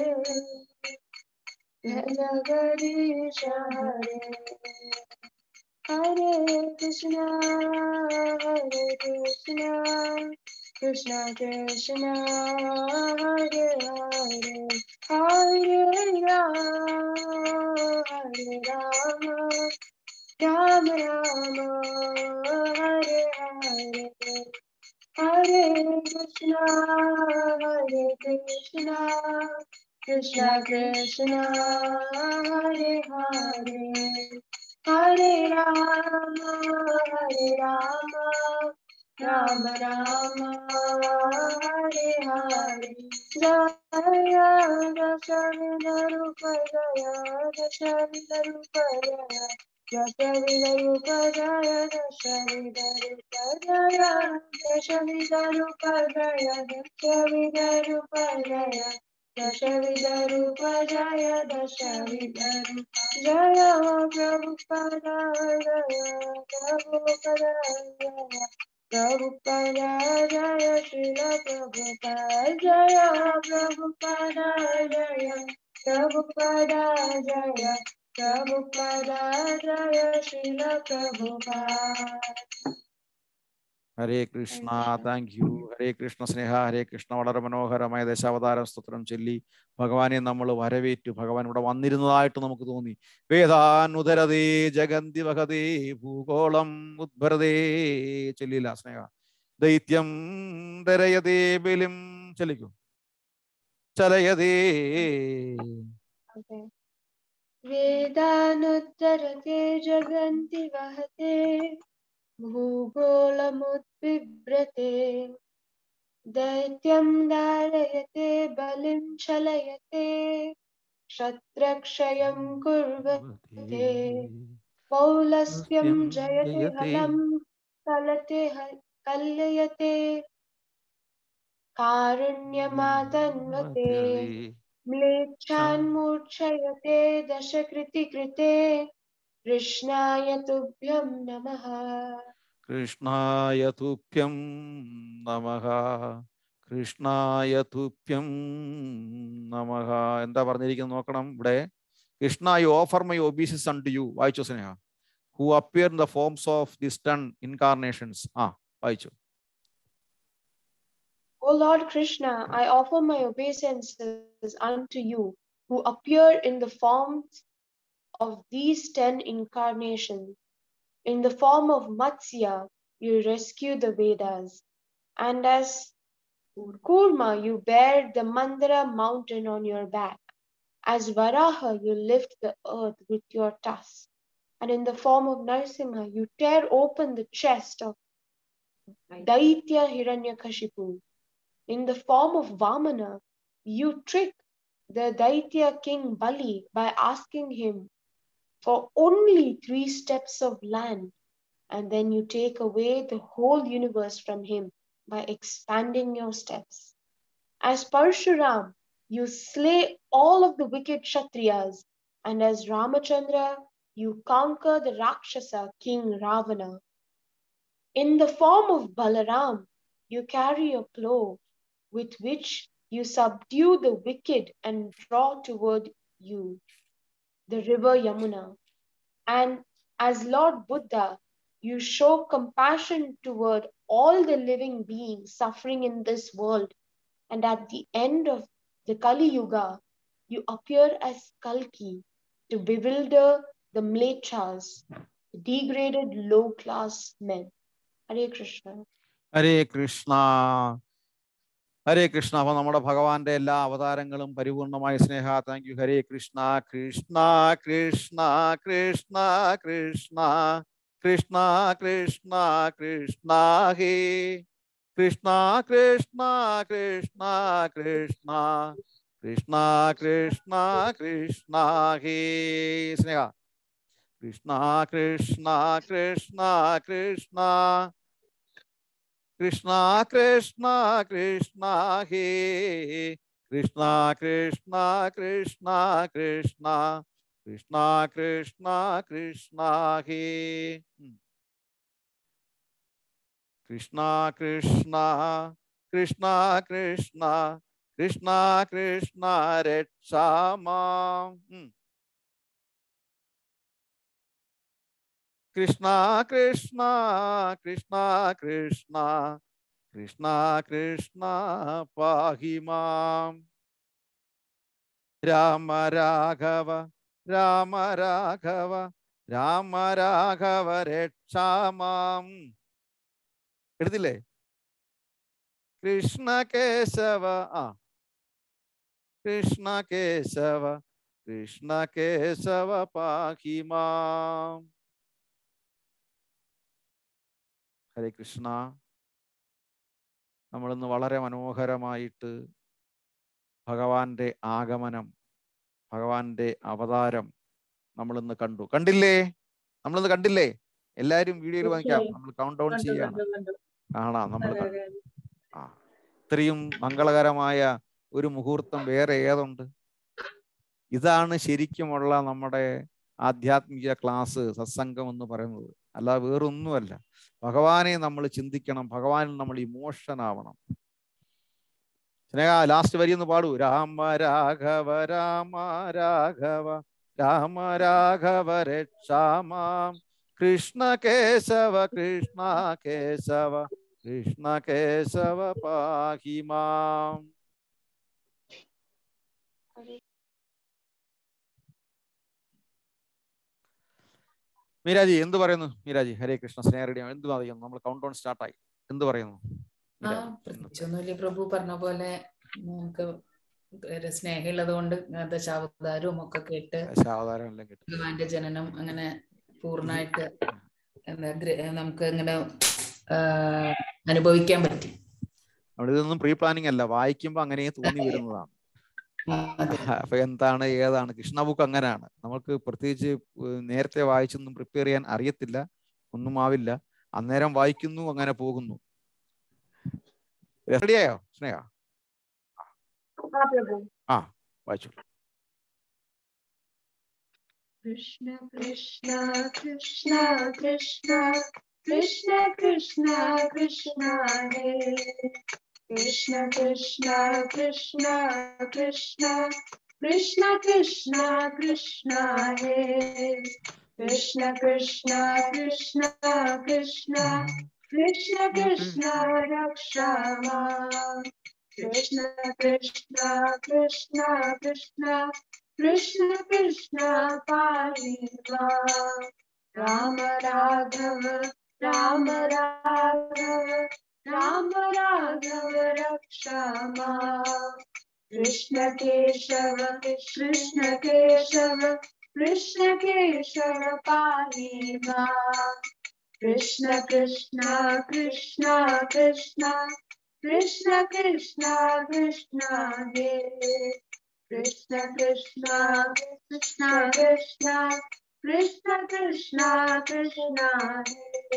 जय जगदीश हरे हरे कृष्णा हरे कृष्णा कृष्णा कृष्णा हरे हरे हरे राम हरे राम राम राम हरे हरे हरे कृष्णा हरे कृष्णा कृष्णा कृष्णा हरे हरे हरे राम हरे राम राम राम हरे हरे जय दशविधरूप जय दशविधरूप जय दशविधरूप जय दशविधरूप जय दशविधरूप जय दशविधरूप जय दशविधरूप जय दशविधरूप जय प्रभुपद जय प्रभुपद जय प्रभुपद जय श्रील प्रभुपद जय प्रभुपद जय प्रभुपद जय प्रभुपद जय श्रील प्रभुपद ഹരേ കൃഷ്ണ താങ്ക് യു ഹരേ കൃഷ്ണ സ്നേഹ ഹരേ കൃഷ്ണ വളരെ മനോഹരമായ ദശാവതാര സ്തോത്രം ചൊല്ലി ഭഗവാനെ നമ്മൾ വരവേറ്റു ഭഗവാൻ ഇവിടെ വന്നിരുന്നതായിട്ട് നമുക്ക് തോന്നി വേദാനുദരതേ ജഗന്തി വഹതേ ഭൂഗോളം ഉദ്ഭരതേ ചൊല്ലില്ല സ്നേഹ ദൈത്യം ദരയതേ ബലിം ചലിക്കൂ ചലയതേ Okay. वेदानुत्तरते जगन्ति वहते भूगोलमुद्बिभ्रते दैत्यं धारयते बलिं छलयते क्षत्रक्षयं कुर्वते पौलस्त्यं जयते हलं कलते ह- कलयते कारुण्यमातन्वते म्लेच्छान्मूर्छयते दशकृतिकृते कृष्णाय तुभ्यं नमः കൃഷ്ണായ തുഭ്യം നമഃ കൃഷ്ണായ തുഭ്യം നമഃ എന്താ പറഞ്ഞിരിക്കുന്നത് നോക്കണം ഇവിടെ Krishna you offer my obeisances unto you വായിച്ചു Sneha who appear in the forms of distinct incarnations ah വായിച്ചു O Lord Krishna, I offer my obeisances unto you, who appear in the forms of these ten incarnations. In the form of Matsya, you rescue the Vedas, and as Kurma, you bear the Mandara mountain on your back. As Varaha, you lift the earth with your tusks. And in the form of Narsimha, you tear open the chest of Daitya Hiranyakashipu. In the form of Vamana, you trick the Daitya king Bali by asking him for only three steps of land, and then you take away the whole universe from him by expanding your steps. As Parshuram, you slay all of the wicked Kshatriyas, and as Ramachandra, you conquer the Rakshasa king Ravana. In the form of Balaram, you carry a plow with which you subdue the wicked and draw toward you the river Yamuna. And as Lord Buddha, you show compassion toward all the living beings suffering in this world. And at the end of the Kali Yuga, you appear as Kalki to bewilder the Mlechas, the degraded low class men. Hare Krishna. ഹരേ കൃഷ്ണ ഹരേ കൃഷ്ണ അപ്പൊ നമ്മുടെ ഭഗവാന്റെ എല്ലാ അവതാരങ്ങളും പരിപൂർണമായ Sneha thank you Hare Krishna Krishna Krishna Krishna Krishna Krishna Krishna Krishna ഹേ കൃഷ്ണ കൃഷ്ണ കൃഷ്ണ കൃഷ്ണ കൃഷ്ണ കൃഷ്ണ കൃഷ്ണ ഹേ സ്നേഹ കൃഷ്ണ കൃഷ്ണ കൃഷ്ണ കൃഷ്ണ കൃഷ്ണ കൃഷ്ണ കൃഷ്ണ ഹേ കൃഷ്ണ കൃഷ്ണ കൃഷ്ണ കൃഷ്ണ കൃഷ്ണ കൃഷ്ണ കൃഷ്ണ ഹേ ഉം. കൃഷ്ണ കൃഷ്ണ കൃഷ്ണ കൃഷ്ണ കൃഷ്ണ കൃഷ്ണ രക്ഷാമാം ഉം. കൃഷ്ണ കൃഷ്ണ കൃഷ്ണ കൃഷ്ണ കൃഷ്ണ കൃഷ്ണ പാഹി മാം രാമ രാഘവ രാമ രാഘവ രാമ രാഘവ രക്ഷാമാം എടുത്തില്ലേ കൃഷ്ണ കേശവ ആ കൃഷ്ണ കേശവ കൃഷ്ണ കേശവ പാഹി മാം ഹരേ കൃഷ്ണ നമ്മളിന്ന് വളരെ മനോഹരമായിട്ട് ഭഗവാന്റെ ആഗമനം ഭഗവാന്റെ അവതാരം നമ്മളിന്ന് കണ്ടു കണ്ടില്ലേ നമ്മളിന്ന് കണ്ടില്ലേ എല്ലാരും വീഡിയോയിൽ വാങ്ങിക്കാം തീർച്ചയായും. നമ്മൾ കൗണ്ട് ഡൗൺ കണ്ടു, ചെയ്യാണ് കണ്ടു, കണ്ടു. കാണാം നമ്മൾ അതെ, അതെ, അതെ. ആ ഇത്രയും മംഗളകരമായ ഒരു മുഹൂർത്തം വേറെ ഏതുണ്ട് ഇതാണ് ശരിക്കുമുള്ള നമ്മുടെ ആധ്യാത്മിക ക്ലാസ് സത്സംഗം എന്ന് പറയുന്നത് അല്ല വേറൊന്നുമല്ല ഭഗവാനെ നമ്മൾ ചിന്തിക്കണം ഭഗവാനിൽ നമ്മൾ ഇമോഷൻ ആവണം സ്നേഹ ലാസ്റ്റ് വരി ഒന്ന് പാടൂ രാമ രാഘവ രാമ രാഘവ രാമ രാഘവ രക്ഷാമാം കൃഷ്ണ കേശവ കൃഷ്ണ കേശവ കൃഷ്ണ കേശവ പാഹി മാം മീരാജി എന്ത് പറയുന്നു മീരാജി ഹരേ കൃഷ്ണ സ്നേഹരടി എന്ത് പറയുന്നു നമ്മൾ കൗണ്ട് ഡൗൺ സ്റ്റാർട്ടായി എന്ത് പറയുന്നു ആ മീരാജി, ഇന്ന്. പ്രത്യേകിച്ചൊന്നുമില്ല പ്രഭു പറഞ്ഞ പോലെ നമുക്ക് ഒരു സ്നേഹമുള്ളത് കൊണ്ട് ദശാവതാരവും ഒക്കെ കേട്ട് സാവധാനം എല്ലാം കിട്ടും ഭഗവാന്റെ ജനനം അങ്ങനെ പൂർണ്ണമായിട്ട് എന്താ ഗ്ര- നമുക്ക് ഇങ്ങനെ ആ, അനുഭവിക്കാൻ പറ്റി നമ്മളിതൊന്നും പ്രീ പ്ലാനിങ് അല്ല വായിക്കുമ്പോ അങ്ങനെ തോന്നി വരുന്നതാണ് ആ, അതെ അപ്പൊ എന്താണ് ഏതാണ് കൃഷ്ണ ബുക്ക് അങ്ങനെയാണ് നമുക്ക് പ്രത്യേകിച്ച് ഏർ നേരത്തെ വായിച്ചൊന്നും പ്രിപ്പയർ ചെയ്യാൻ അറിയത്തില്ല ഒന്നും ആവില്ല അന്നേരം വായിക്കുന്നു അങ്ങനെ പോകുന്നു റെഡിയായോ സ്നേഹ ആ പ്രഭു വായിച്ചു Krishna, Krishna, Krishna, Krishna, Krishna, Krishna, Krishna, Hare. Krishna, Krishna, Krishna, Krishna, Krishna, Krishna, Krishna, Hare. Krishna, Krishna, Krishna, Krishna, Krishna, Krishna, Rakshama. Krishna, Krishna, Krishna, Krishna, Krishna Krishna पाहि मां राम राघव राम राघव राम राघव रक्षा मां कृष्ण केशव कृष्ण केशव कृष्ण केशव पाहि मां कृष्ण कृष्ण कृष्ण कृष्ण कृष्ण कृष्ण कृष्ण हे कृष्ण कृष्ण कृष्ण कृष्ण कृष्ण कृष्ण कृष्ण हे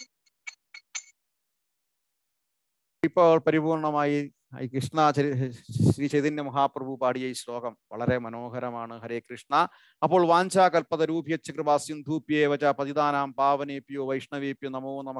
ഇപ്പോൾ പരിപൂർണമായി ഈ കൃഷ്ണ ചരി- ശ്രീ ചൈതന്യ മഹാപ്രഭു പാടിയ ഈ ശ്ലോകം വളരെ മനോഹരമാണ് ഹരേ കൃഷ്ണ അപ്പോൾ വാഞ്ചാ കൽപ്പതരൂപ്യച്ച് കൃപാ സിന്ധൂപ്യേവച പതിതാനാം പാവനേപ്യോ വൈഷ്ണവേപ്യോ നമോ നമ